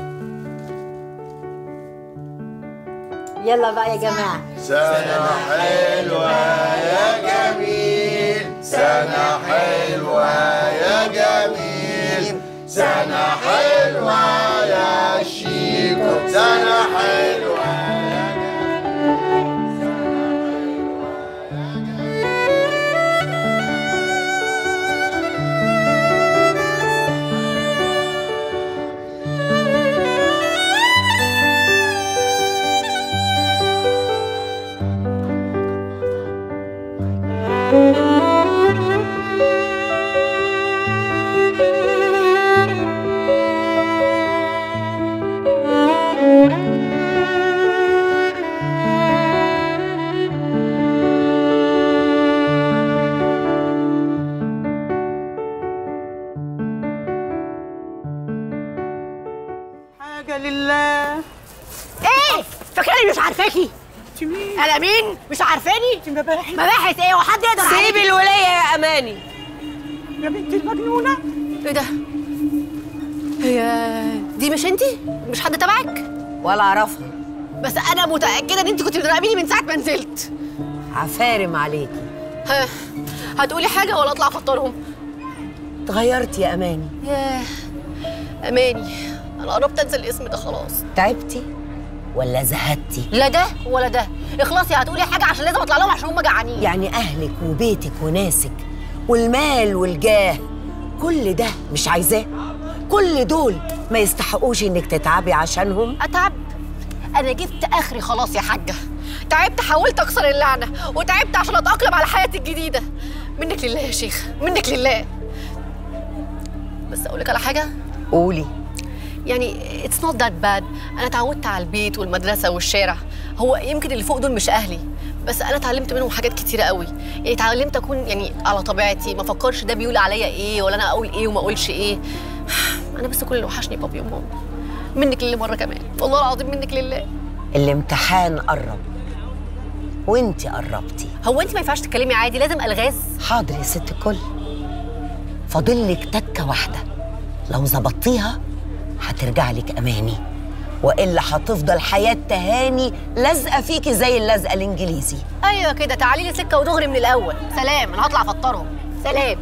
يلا بقى يا جماعه سنة حلوة يا جميل سنة حلوة يا جميل سنة حلوة يا شيكو سنة حلوة عليكي انا مين مش عارفاني مباحث مباحث ايه وحد يقدر سيبي عليكي؟ الولايه يا اماني يا بنتي المجنونه ايه ده هي دي مش انتي مش حد تبعك ولا اعرفها بس انا متاكده ان انت كنت بتراقبيني من ساعه ما نزلت عفارم عليكي ها هتقولي حاجه ولا اطلع افطرهم اتغيرتي يا اماني ياه اماني انا قربت انسى الاسم ده خلاص تعبتي ولا زهدتي لا ده ولا ده اخلصي هتقولي حاجه عشان لازم اطلع لهم عشان هم جعانين يعني اهلك وبيتك وناسك والمال والجاه كل ده مش عايزاه كل دول ما يستحقوش انك تتعبي عشانهم اتعب انا جبت اخري خلاص يا حاجه تعبت حاولت اكسر اللعنه وتعبت عشان اتاقلم على حياتي الجديده منك لله يا شيخ منك لله بس اقول لك على حاجه قولي يعني اتس نوت ذات باد انا اتعودت على البيت والمدرسه والشارع هو يمكن اللي فوق دول مش اهلي بس انا اتعلمت منهم حاجات كتيره قوي يعني اتعلمت اكون يعني على طبيعتي ما افكرش ده بيقول عليا ايه ولا انا اقول ايه وما اقولش ايه انا بس كل اللي وحشني بابي وماما منك لله مره كمان والله العظيم منك لله الامتحان قرب وانت قربتي هو انت ما ينفعش تتكلمي عادي لازم الغاز حاضر يا ست الكل فاضلك تكه واحده لو ظبطتيها هترجع لك اماني والا هتفضل حياه تهاني لازقه فيكي زي اللزقه الانجليزي ايوه كده تعالي لي سكه ودغري من الاول سلام انا هطلع افطرهم سلام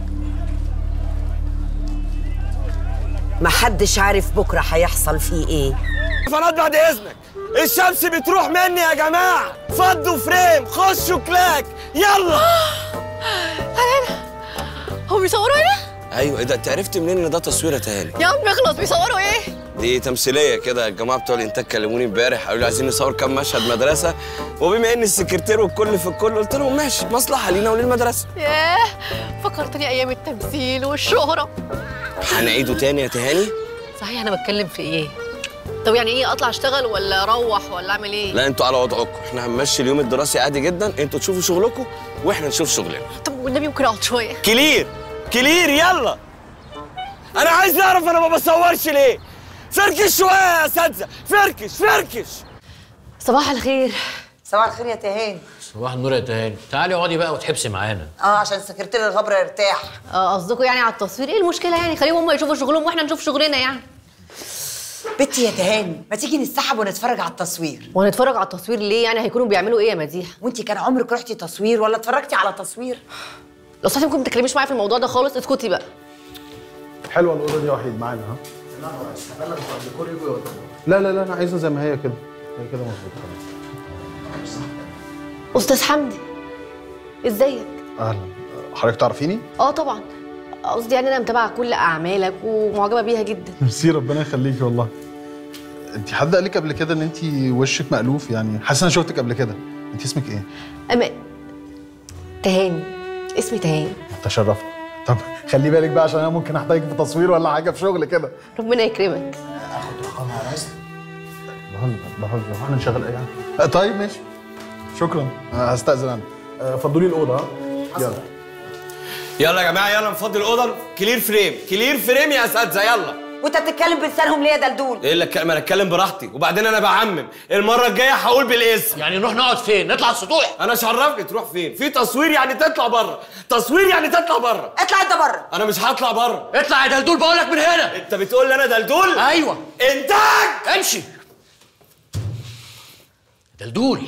محدش عارف بكره هيحصل فيه ايه فناد بعد اذنك الشمس بتروح مني يا جماعه فضوا فريم خشوا كلاك يلا هم بيصوروا هنا ايوه ايه ده انت عرفت منين ان ده تصوير يا تهاني يا عم اخلص بيصوروا ايه دي تمثيليه كده الجماعه بتوع الانتاج كلموني امبارح قالوا لي عايزين نصور كام مشهد مدرسه وبما ان السكرتير والكل في الكل قلت لهم ماشي مصلحه لينا وللمدرسه ياه فكرتني ايام التمثيل والشهره هنعيده تاني يا تهاني صحيح انا بتكلم في ايه طب يعني ايه اطلع اشتغل ولا اروح ولا اعمل ايه لا انتوا على وضعكم احنا هنمشي اليوم الدراسي عادي جدا انتوا تشوفوا شغلكم واحنا نشوف شغلنا طب والنبي ممكن اقعد شويه كلير كلير يلا انا عايز اعرف انا ما بصورش ليه فركش شويه يا اساتذه فركش فركش صباح الخير صباح الخير يا تهاني صباح النور يا تهاني تعالي اقعدي بقى وتحبسي معانا اه عشان سكرتير الغبره يرتاح اه قصدكم يعني على التصوير ايه المشكله يعني خليهم هم يشوفوا شغلهم واحنا نشوف شغلنا يعني بنتي يا تهاني ما تيجي نسحب ونتفرج على التصوير وهنتفرج على التصوير ليه يعني هيكونوا بيعملوا ايه يا مديح وانت كان عمرك رحتي تصوير ولا اتفرجتي على تصوير لو صحتي ممكن ما تتكلميش معايا في الموضوع ده خالص اسكتي بقى حلوه الاوضه دي وحيد معانا ها لا لا لا انا عايزها زي ما هي كده هي كده مظبوط خلاص استاذ حمدي ازيك اهلا حضرتك تعرفيني؟ اه طبعا قصدي يعني انا متابعه كل اعمالك ومعجبه بيها جدا ميرسي ربنا يخليكي والله انت حد قال لك قبل كده ان انت وشك مألوف يعني حاسس انا شفتك قبل كده انت اسمك ايه؟ اما تهاني اسمي تهاني تشرفت طب خلي بالك بقى عشان انا ممكن احتاجك في تصوير ولا حاجه في شغل كده ربنا يكرمك اخد رقمها يا ريس بهزر بهزر احنا نشغل اي حاجه آه، طيب ماشي شكرا آه، هستأذن انا آه، فضوا لي الاوضه ها يلا يلا يا جماعه يلا نفضي الاوضه كلير فريم كلير فريم يا اساتذه يلا وانت بتتكلم بلسانهم ليه يا دلدول ايه اللي اتكلم انا اتكلم براحتي وبعدين انا بعمم المره الجايه هقول بالاسم يعني نروح نقعد فين نطلع السطوح انا مش عرفني تروح فين في تصوير يعني تطلع بره تصوير يعني تطلع بره اطلع انت بره انا مش هطلع بره اطلع يا دلدول بقول لك من هنا انت بتقول لي انا دلدول ايوه انتاج امشي دلدول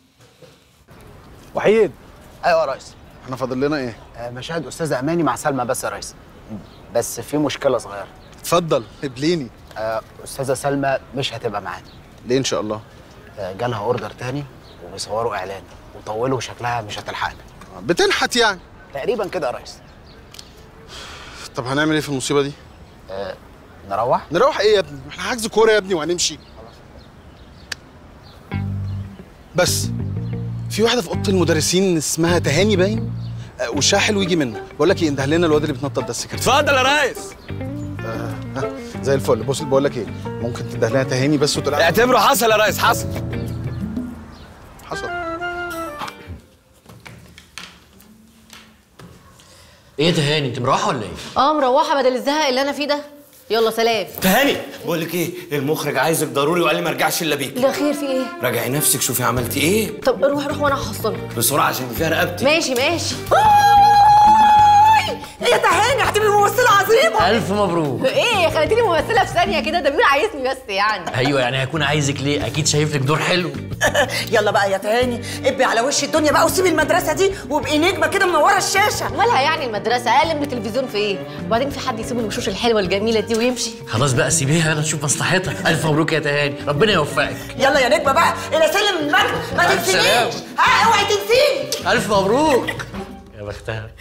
وحيد ايوه يا ريس احنا فاضل لنا ايه؟ آه، مشاهد استاذ اماني مع سلمى بس يا ريس بس في مشكله صغيره اتفضل ابليني آه، استاذه سلمى مش هتبقى معانا ليه ان شاء الله؟ آه، جالها اوردر تاني وبيصوروا اعلان وطولوا وشكلها مش هتلحقنا بتنحت يعني تقريبا كده يا ريس طب هنعمل ايه في المصيبه دي؟ آه، نروح نروح ايه يا ابني؟ احنا حجز كوره يا ابني وهنمشي بس في واحده في اوضه المدرسين اسمها تهاني باين آه، وشها حلو يجي منه بقول لك ايه انده لنا الواد اللي بيتنطط ده السكرتير اتفضل يا ريس آه ها، زي الفل بص بقول لك ايه ممكن تنده لنا تهاني بس وتقول اعتبره حصل يا ريس حصل حصل ايه يا تهاني انت مروحه ولا ايه اه مروحه بدل الزهق اللي انا فيه ده يلا سلام تهاني بقول لك ايه المخرج عايزك ضروري وقال لي ما ارجعش الا بيك لا خير في ايه راجعي نفسك شوفي عملتي ايه طب روح روح وانا هحصلك بسرعه عشان فيها رقبتي ماشي ماشي يا تهاني هتبقي ممثله عظيمه الف مبروك ايه خليتيني ممثله في ثانيه كده ده بيقول عايزني بس يعني ايوه يعني هيكون عايزك ليه اكيد شايف لك دور حلو يلا بقى يا تهاني ابقي على وش الدنيا بقى وسيبي المدرسه دي وابقي نجمه كده منوره الشاشه مالها يعني المدرسه اقل من التلفيزيون في ايه وبعدين في حد يسيب الوشوش الحلوه الجميله دي ويمشي خلاص بقى سيبيها يلا نشوف مصلحتها الف مبروك يا تهاني ربنا يوفقك يلا يا نجمه بقى الى سلم المجد ما ألف سلامة. تنسينيش ها اوعي تنسيني الف مبروك يا بختها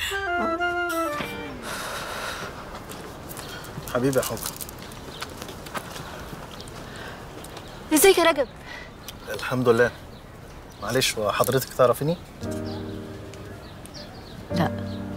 حبيبي يا حب ازيك يا رجب الحمد لله معلش هو حضرتك تعرفيني؟ لا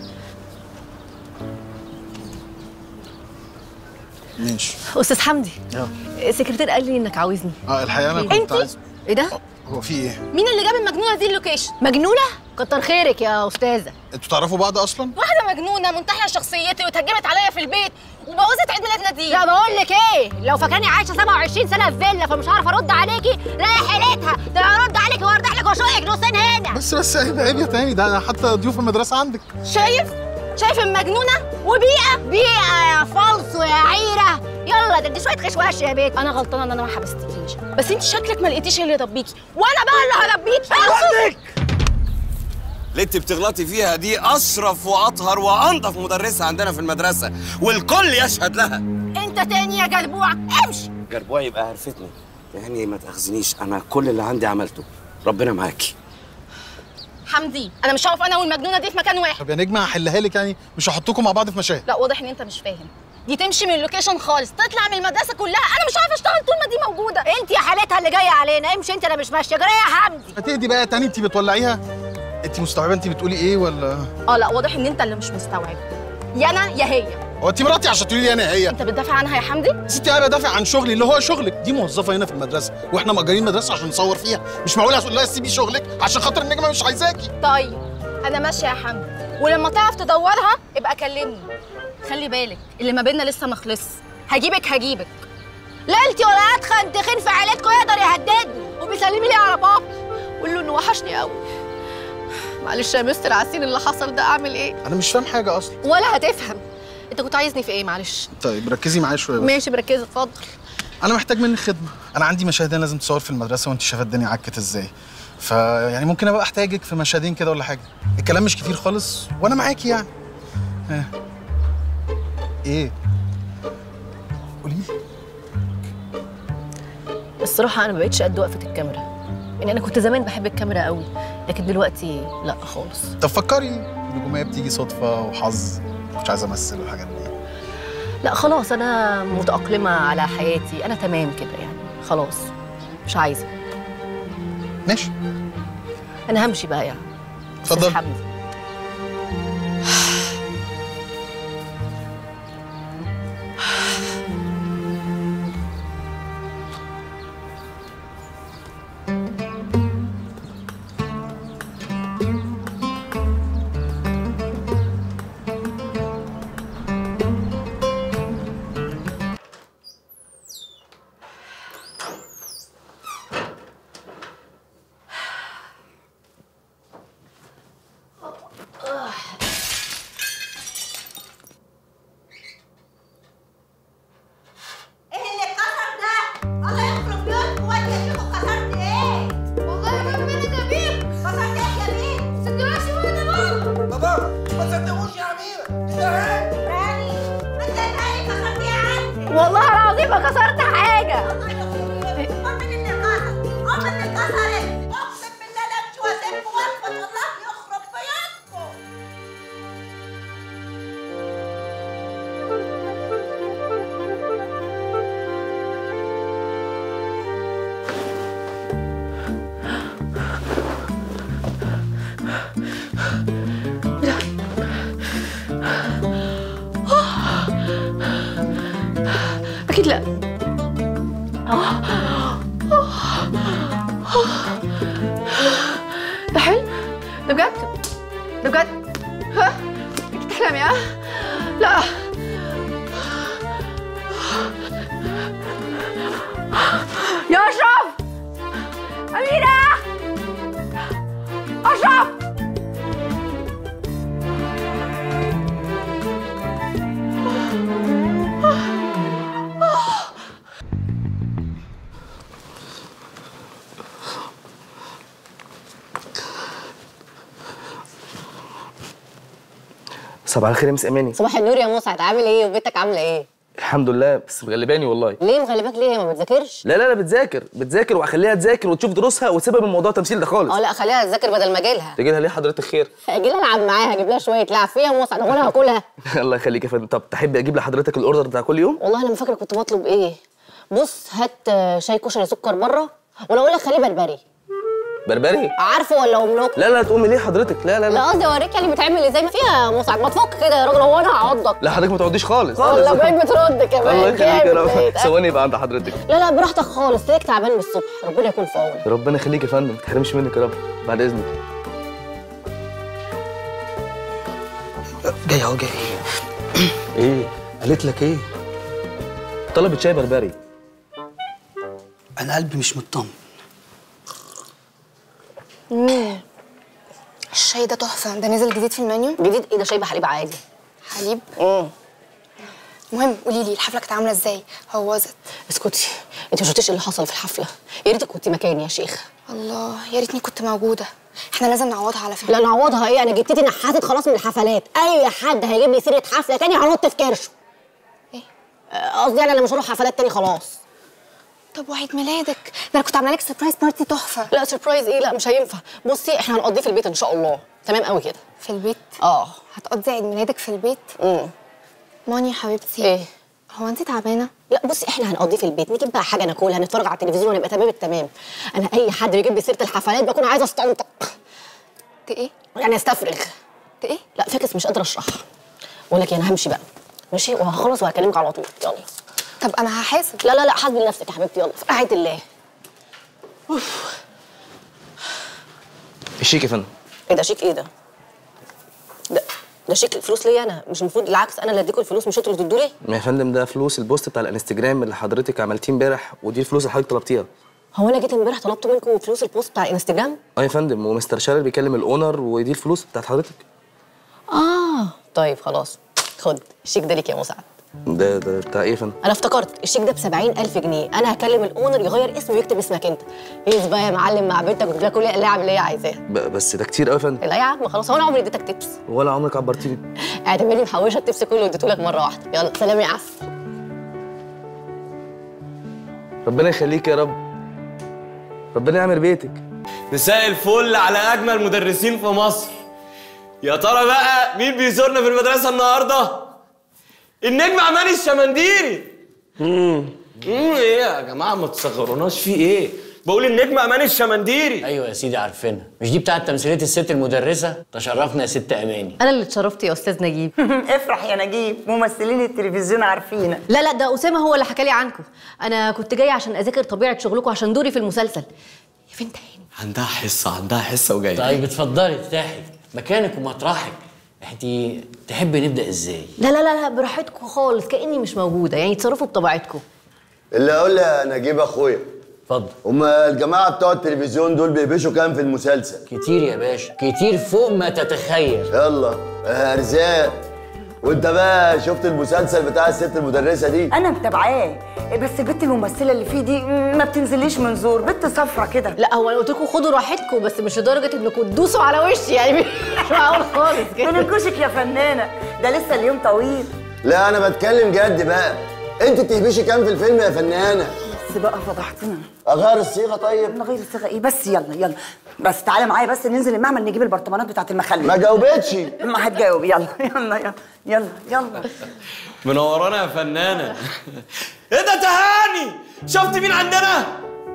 ماشي استاذ حمدي اه السكرتير قال لي انك عاوزني اه الحقيقه انا كنت انتي؟ عايز ايه ده هو في ايه؟ مين اللي جاب المجنونه دي اللوكيشن مجنونه كتر خيرك يا استاذه انتوا تعرفوا بعض اصلا؟ واحده مجنونه منتحله شخصيتي واتهجمت عليا في البيت وبوظت عيد ميلاد نادين لا بقول لك ايه لو فاكراني عايشه 27 سنه في فيلا فمش هعرف ارد عليكي لا يا حيلتها ده أنا ارد عليكي وارجع لك واشوقك نصين هنا بس بس عيب عيب يا تاني ده انا حتى ضيوف المدرسه عندك شايف شايف المجنونه وبيئه بيئه يا فالصو يا عيره يلا ده دي شويه خشواش يا بيت انا غلطانه ان انا ما حبستكيش بس انت شكلك ما لقيتيش اللي يربيكي وانا بقى اللي هربيكي اللي انت بتغلطي فيها دي اشرف واطهر وانضف مدرسه عندنا في المدرسه والكل يشهد لها انت تاني يا جربوع امشي جربوع يبقى عرفتني يعني ما تاخذنيش انا كل اللي عندي عملته ربنا معاكي حمدي انا مش هقف انا والمجنونه دي في مكان واحد طب يا نجمه هحلها لك يعني مش هحطكم مع بعض في مشاهد لا واضح ان انت مش فاهم دي تمشي من اللوكيشن خالص تطلع من المدرسه كلها انا مش عارفه اشتغل طول ما دي موجوده انت يا حالتها اللي جايه علينا امشي انت انا مش ماشيه جري يا حمدي هتهدي بقى يا تاني انت بتولعيها انت مستوعبه انت بتقولي ايه ولا اه لا واضح ان انت اللي مش مستوعب يا انا يا هي هو انت مراتي عشان تقولي لي انا هي انت بتدافع عنها يا حمدي ستي انا بدافع عن شغلي اللي هو شغلك دي موظفه هنا في المدرسه واحنا مأجرين مدرسه عشان نصور فيها مش معقول هتقول لها سيبي شغلك عشان خاطر النجمه مش عايزاكي طيب انا ماشيه يا حمدي ولما تعرف تدورها ابقى كلمني خلي بالك اللي ما بيننا لسه ما خلص هجيبك هجيبك ليلتي ولا اتخن تخين في عيلتكم يقدر يهددني وبيسلمي لي على بابا قول له انه وحشني قوي معلش يا مستر عسين اللي حصل ده اعمل ايه انا مش فاهم حاجه اصلا ولا هتفهم انت كنت عايزني في ايه معلش طيب ركزي معايا شويه بس ماشي بركز اتفضل انا محتاج منك خدمه انا عندي مشاهدين لازم تصور في المدرسه وانت شايفه الدنيا عكت ازاي فيعني ممكن ابقى احتاجك في مشهدين كده ولا حاجه الكلام مش كتير خالص وانا معاكي يعني ها. ايه قولي لي الصراحه انا ما بقتش قد وقفه الكاميرا يعني انا كنت زمان بحب الكاميرا قوي لكن دلوقتي لا خالص طب فكري النجوميه بتيجي صدفه وحظ مش عايزه امثل والحاجات دي لا خلاص انا متاقلمه على حياتي انا تمام كده يعني خلاص مش عايزه ماشي انا همشي بقى يعني أستاذ اتفضل. حمدي ايه اللي اتكسر ده؟ الله يخرب بيوتكم وانت يا شيخو كسرت ايه؟ والله يا رب انا جميل كسرت ايه يا مين؟ صدقني وانا بابا بابا ما تصدقوش يا عميرة ده هاني راني انت يا هاني كسرت ايه يا عم؟ والله العظيم ما كسرت حاجه امك اللي كسر امك اللي كسرت اقسم بالله لا امشي واسيبكم واقفه الله يخرب بيوتكم اكيد لا ده حلم ده بجد ده بجد ها انت بتحلمي ها لا صباح الخير يا مس اماني صباح النور يا مسعد عامل ايه وبنتك عامله ايه الحمد لله بس مغلباني والله ليه مغلباك ليه ما بتذاكرش لا لا لا بتذاكر بتذاكر وهخليها تذاكر وتشوف دروسها وتسيبها من موضوع التمثيل ده خالص اه لا خليها تذاكر بدل ما اجيلها تجي لها ليه حضرتك خير اجي لها العب معاها اجيب لها شويه لعب فيها يا مسعد هو انا هاكلها الله يخليك يا فندم طب تحبي اجيب لحضرتك الاوردر بتاع كل يوم والله انا ما فاكره كنت بطلب ايه بص هات آه، شاي كشري سكر بره ولا اقول لك خليه بربري بربري عارفه ولا املك لا لا تقومي ليه حضرتك لا لا لا لا قصدي اوريك يعني بتعمل ازاي ما فيها يا مسعد ما تفك كده يا راجل هو انا هعضك لا حضرتك ما تقعديش خالص والله بقيت بترد كمان الله يخليك يا جامد رب بقيت. ثواني يبقى عند حضرتك لا لا براحتك خالص تلاقيك تعبان من الصبح ربنا يكون في عونك ربنا يخليك يا فندم ما تحرمش منك يا رب بعد اذنك جاي اهو جاي ايه قالت لك ايه طلبت شاي بربري انا قلبي مش مطمن مم. الشاي ده تحفه ده نزل جديد في المنيو جديد ايه ده شاي بحليب عادي حليب امم المهم قولي لي الحفله كانت عامله ازاي هوظت اسكتي انت ما شفتيش اللي حصل في الحفله يا ريتك كنت مكاني يا شيخ الله يا ريتني كنت موجوده احنا لازم نعوضها على فكره لا نعوضها ايه انا جبتتي نحاتت خلاص من الحفلات اي حد هيجيب لي سيره حفله تاني هنط في كرشه ايه آه، قصدي يعني انا مش هروح حفلات تاني خلاص طب وعيد ميلادك ده انا كنت عامله لك سربرايز بارتي تحفه لا سربرايز ايه لا مش هينفع بصي احنا هنقضيه في البيت ان شاء الله تمام قوي كده في البيت اه هتقضي عيد ميلادك في البيت امم ماني يا حبيبتي ايه هو انت تعبانه لا بصي احنا هنقضيه في البيت نجيب بقى حاجه ناكلها نتفرج على التلفزيون ونبقى تمام التمام انا اي حد يجيب لي سيره الحفلات بكون عايزه استنطق ت ايه يعني استفرغ ت ايه لا فاكس مش قادره اشرحها بقول لك إيه، انا همشي بقى ماشي وهخلص وهكلمك على طول يلا طب انا هحاسب لا لا لا حاسبي نفسك يا حبيبتي يلا في رعايه الله الشيك يا فندم ايه ده شيك ايه ده ده ده شيك الفلوس ليا انا مش المفروض العكس انا اللي اديكم الفلوس مش انتوا اللي تدوا لي يا فندم ده فلوس البوست بتاع الانستجرام اللي حضرتك عملتيه امبارح ودي الفلوس اللي حضرتك طلبتيها هو انا جيت امبارح طلبت منكم فلوس البوست بتاع الانستجرام اه يا فندم ومستر شارل بيكلم الاونر ودي الفلوس بتاعت حضرتك اه طيب خلاص خد الشيك ده ليك يا مسعد ده ده بتاع ايه يا فندم انا افتكرت الشيك ده ب 70000 جنيه انا هكلم الاونر يغير اسمه ويكتب اسمك انت ايه بقى يا معلم مع بنتك وتجيب لك كل اللعب اللي هي عايزاها ب- بس ده كتير قوي يا فندم لا يا عم خلاص هو انا عمري اديتك تبس ولا عمرك عبرتيني اعتبرني محوشه التبس كله واديته لك مره واحده يلا سلام يا عسل ربنا يخليك يا رب ربنا يعمر بيتك مساء الفل على اجمل مدرسين في مصر يا ترى بقى مين بيزورنا في المدرسه النهارده النجم عماني الشمنديري امم ايه يا جماعه ما تصغروناش في ايه بقول النجم اماني الشمنديري ايوه يا سيدي عارفينها مش دي بتاعت تمثيليه الست المدرسه تشرفنا يا ست اماني انا اللي اتشرفت يا استاذ نجيب افرح يا نجيب ممثلين التلفزيون عارفينك لا لا ده اسامه هو اللي حكى لي عنكم انا كنت جايه عشان اذاكر طبيعه شغلكم عشان دوري في المسلسل عندها حصه عندها حصه وجايه طيب اتفضلي ارتاحي مكانك ومطرحك انت تحبي نبدا ازاي لا لا لا لا براحتكم خالص كاني مش موجوده يعني تصرفوا بطبيعتكم اللي اقول لي يا نجيب اخويا اتفضل هما الجماعه بتوع التلفزيون دول بيبشوا كام في المسلسل كتير يا باشا كتير فوق ما تتخيل يلا ارزاق وانت بقى شفت المسلسل بتاع الست المدرسه دي انا متابعاه بس البت الممثله اللي فيه دي ما بتنزليش من زور بنت صفرة كده لا هو انا قلت لكم خدوا راحتكم بس مش لدرجه انكم تدوسوا على وشي يعني مش معقول خالص كده بننكشك يا فنانه ده لسه اليوم طويل لا انا بتكلم جد بقى انت تهبشي كام في الفيلم يا فنانه بس بقى فضحتنا اغير الصيغه طيب نغير الصيغه ايه بس يلا يلا بس تعالى معايا بس ننزل المعمل نجيب البرطمانات بتاعت المخلل ما جاوبتش ما هتجاوب يلا يلا يلا يلا يلا منورانا يا فنانه ايه ده تهاني شفت مين عندنا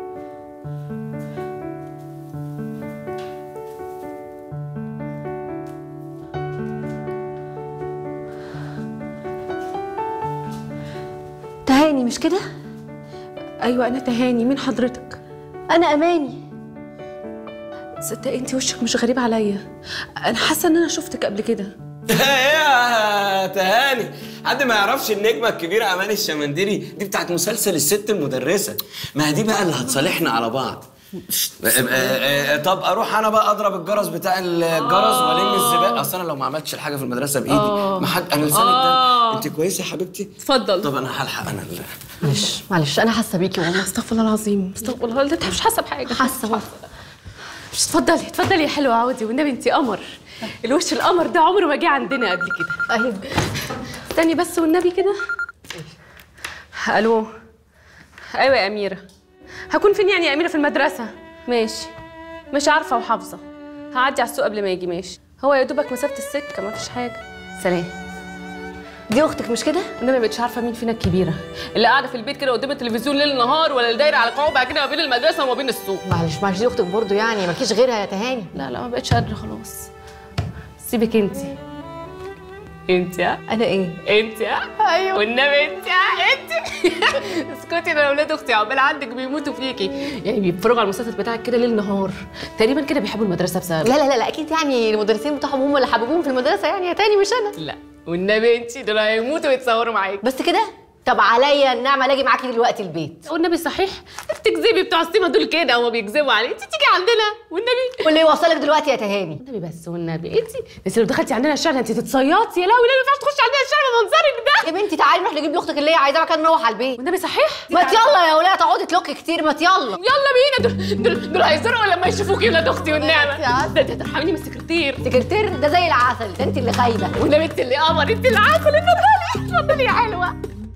تهاني مش كده ايوه انا تهاني مين حضرتك انا اماني صدقي انت وشك مش غريب عليا انا حاسه ان انا شفتك قبل كده ايه يا تهاني حد ما يعرفش النجمه الكبيره اماني الشمندري دي بتاعت مسلسل الست المدرسه ما هي دي بقى اللي هتصالحنا على بعض آه، آه، آه، طب اروح انا بقى اضرب الجرس بتاع الجرس والم الزباله اصل انا لو ما عملتش الحاجه في المدرسه بايدي آه. ما حد انا لسانك ده آه. انت كويسه يا حبيبتي اتفضل طب انا هلحق انا ال- معلش معلش انا حاسه بيكي والله استغفر الله العظيم استغفر الله انت مش حاسه بحاجه حاسه مش اتفضلي اتفضلي يا حلوه عودي والنبي انت قمر الوش القمر ده عمره ما جه عندنا قبل كده ايوه استني بس والنبي كده الو ايوه يا اميره هكون فين يعني يا اميره في المدرسه ماشي مش عارفه وحافظه هعدي على السوق قبل ما يجي ماشي هو يا دوبك مسافه السكه ما فيش حاجه سلام دي اختك مش كده؟ انا ما بقتش عارفه مين فينا الكبيره اللي قاعده في البيت كده قدام التلفزيون ليل نهار ولا اللي دايره على قوبه كده ما بين المدرسه وما بين السوق معلش معلش دي اختك برضه يعني مالكيش غيرها يا تهاني لا لا ما بقتش قادره خلاص سيبك انت انت ها انا ايه انت ها ايوه والنبي انت ها انت اسكتي انا اولاد اختي عقبال عندك بيموتوا فيكي يعني بيتفرجوا على المسلسل بتاعك كده ليل نهار تقريبا كده بيحبوا المدرسه بسبب لا لا لا, لا اكيد يعني المدرسين بتوعهم هم اللي حببوهم في المدرسه يعني يا تاني مش انا لا والنبي انت دول هيموتوا ويتصوروا معاك بس كده طب عليا النعمه اجي معاكي دلوقتي البيت والنبي صحيح بتكذبي بتوع السيما دول كده هما بيكذبوا عليك انت تيجي عندنا والنبي واللي يوصلك دلوقتي يا تهاني النبي بس والنبي انت انت لو دخلتي عندنا الشارع انت تتصيطي يا لهوي لا ما ينفعش تخشي عندنا الشارع بمنظرك ده يا بنتي تعالي نروح نجيب لاختك اللي هي عايزاها مكان نروح على البيت والنبي صحيح ما يلا يا ولاد تقعدي تلوكي كتير ما يلا يلا بينا دول دول, دول هيزرقوا لما يشوفوكي ولاد اختي والنعمه ده ده ترحميني من السكرتير سكرتير ده زي العسل ده انت اللي خايبه والنبي انت اللي قمر انت اللي عسل اتفضلي اتفضلي يا حلوه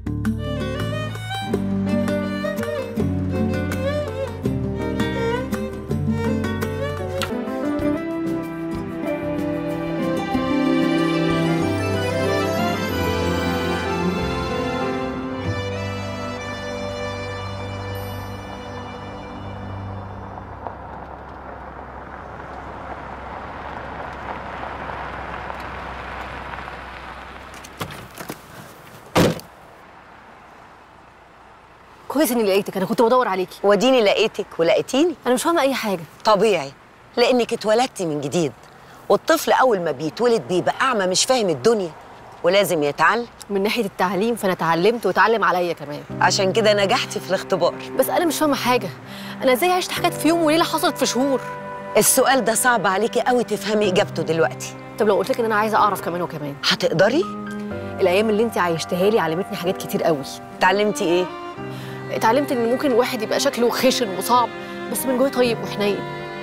كويس اني لقيتك انا كنت بدور عليكي وديني لقيتك ولقيتيني انا مش فاهمه اي حاجه طبيعي لانك اتولدتي من جديد والطفل اول ما بيتولد بيبقى اعمى مش فاهم الدنيا ولازم يتعلم من ناحيه التعليم فانا اتعلمت واتعلم عليا كمان عشان كده نجحتي في الاختبار بس انا مش فاهمه حاجه انا ازاي عشت حاجات في يوم وليله حصلت في شهور السؤال ده صعب عليكي قوي تفهمي اجابته دلوقتي طب لو قلت لك ان انا عايزه اعرف كمان وكمان هتقدري الايام اللي انت عايشتها لي علمتني حاجات كتير قوي اتعلمتي ايه اتعلمت ان ممكن الواحد يبقى شكله خشن وصعب بس من جوه طيب وحنين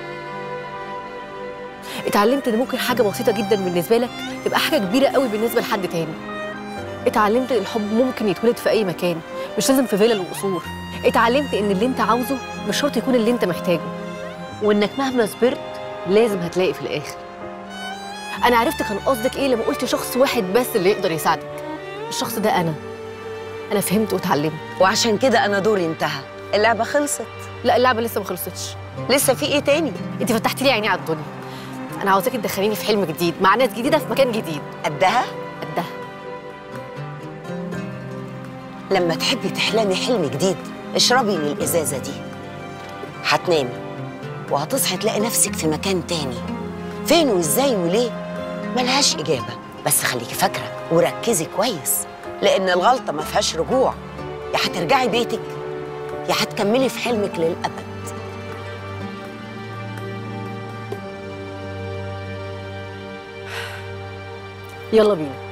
اتعلمت ان ممكن حاجه بسيطه جدا بالنسبه لك تبقى حاجه كبيره قوي بالنسبه لحد تاني اتعلمت ان الحب ممكن يتولد في اي مكان مش لازم في فيلل وقصور اتعلمت ان اللي انت عاوزه مش شرط يكون اللي انت محتاجه وانك مهما صبرت لازم هتلاقي في الاخر انا عرفت كان قصدك ايه لما قلت شخص واحد بس اللي يقدر يساعدك الشخص ده انا انا فهمت واتعلمت وعشان كده انا دوري انتهى اللعبه خلصت لا اللعبه لسه ما خلصتش لسه في ايه تاني انت فتحتي لي عيني على الدنيا انا عاوزاكي تدخليني في حلم جديد مع ناس جديده في مكان جديد قدها قدها لما تحبي تحلمي حلم جديد اشربي من الازازه دي هتنامي وهتصحي تلاقي نفسك في مكان تاني فين وازاي وليه ملهاش اجابه بس خليكي فاكره وركزي كويس لان الغلطه ما فيهاش رجوع يا هترجعي بيتك يا هتكملي في حلمك للابد يلا بينا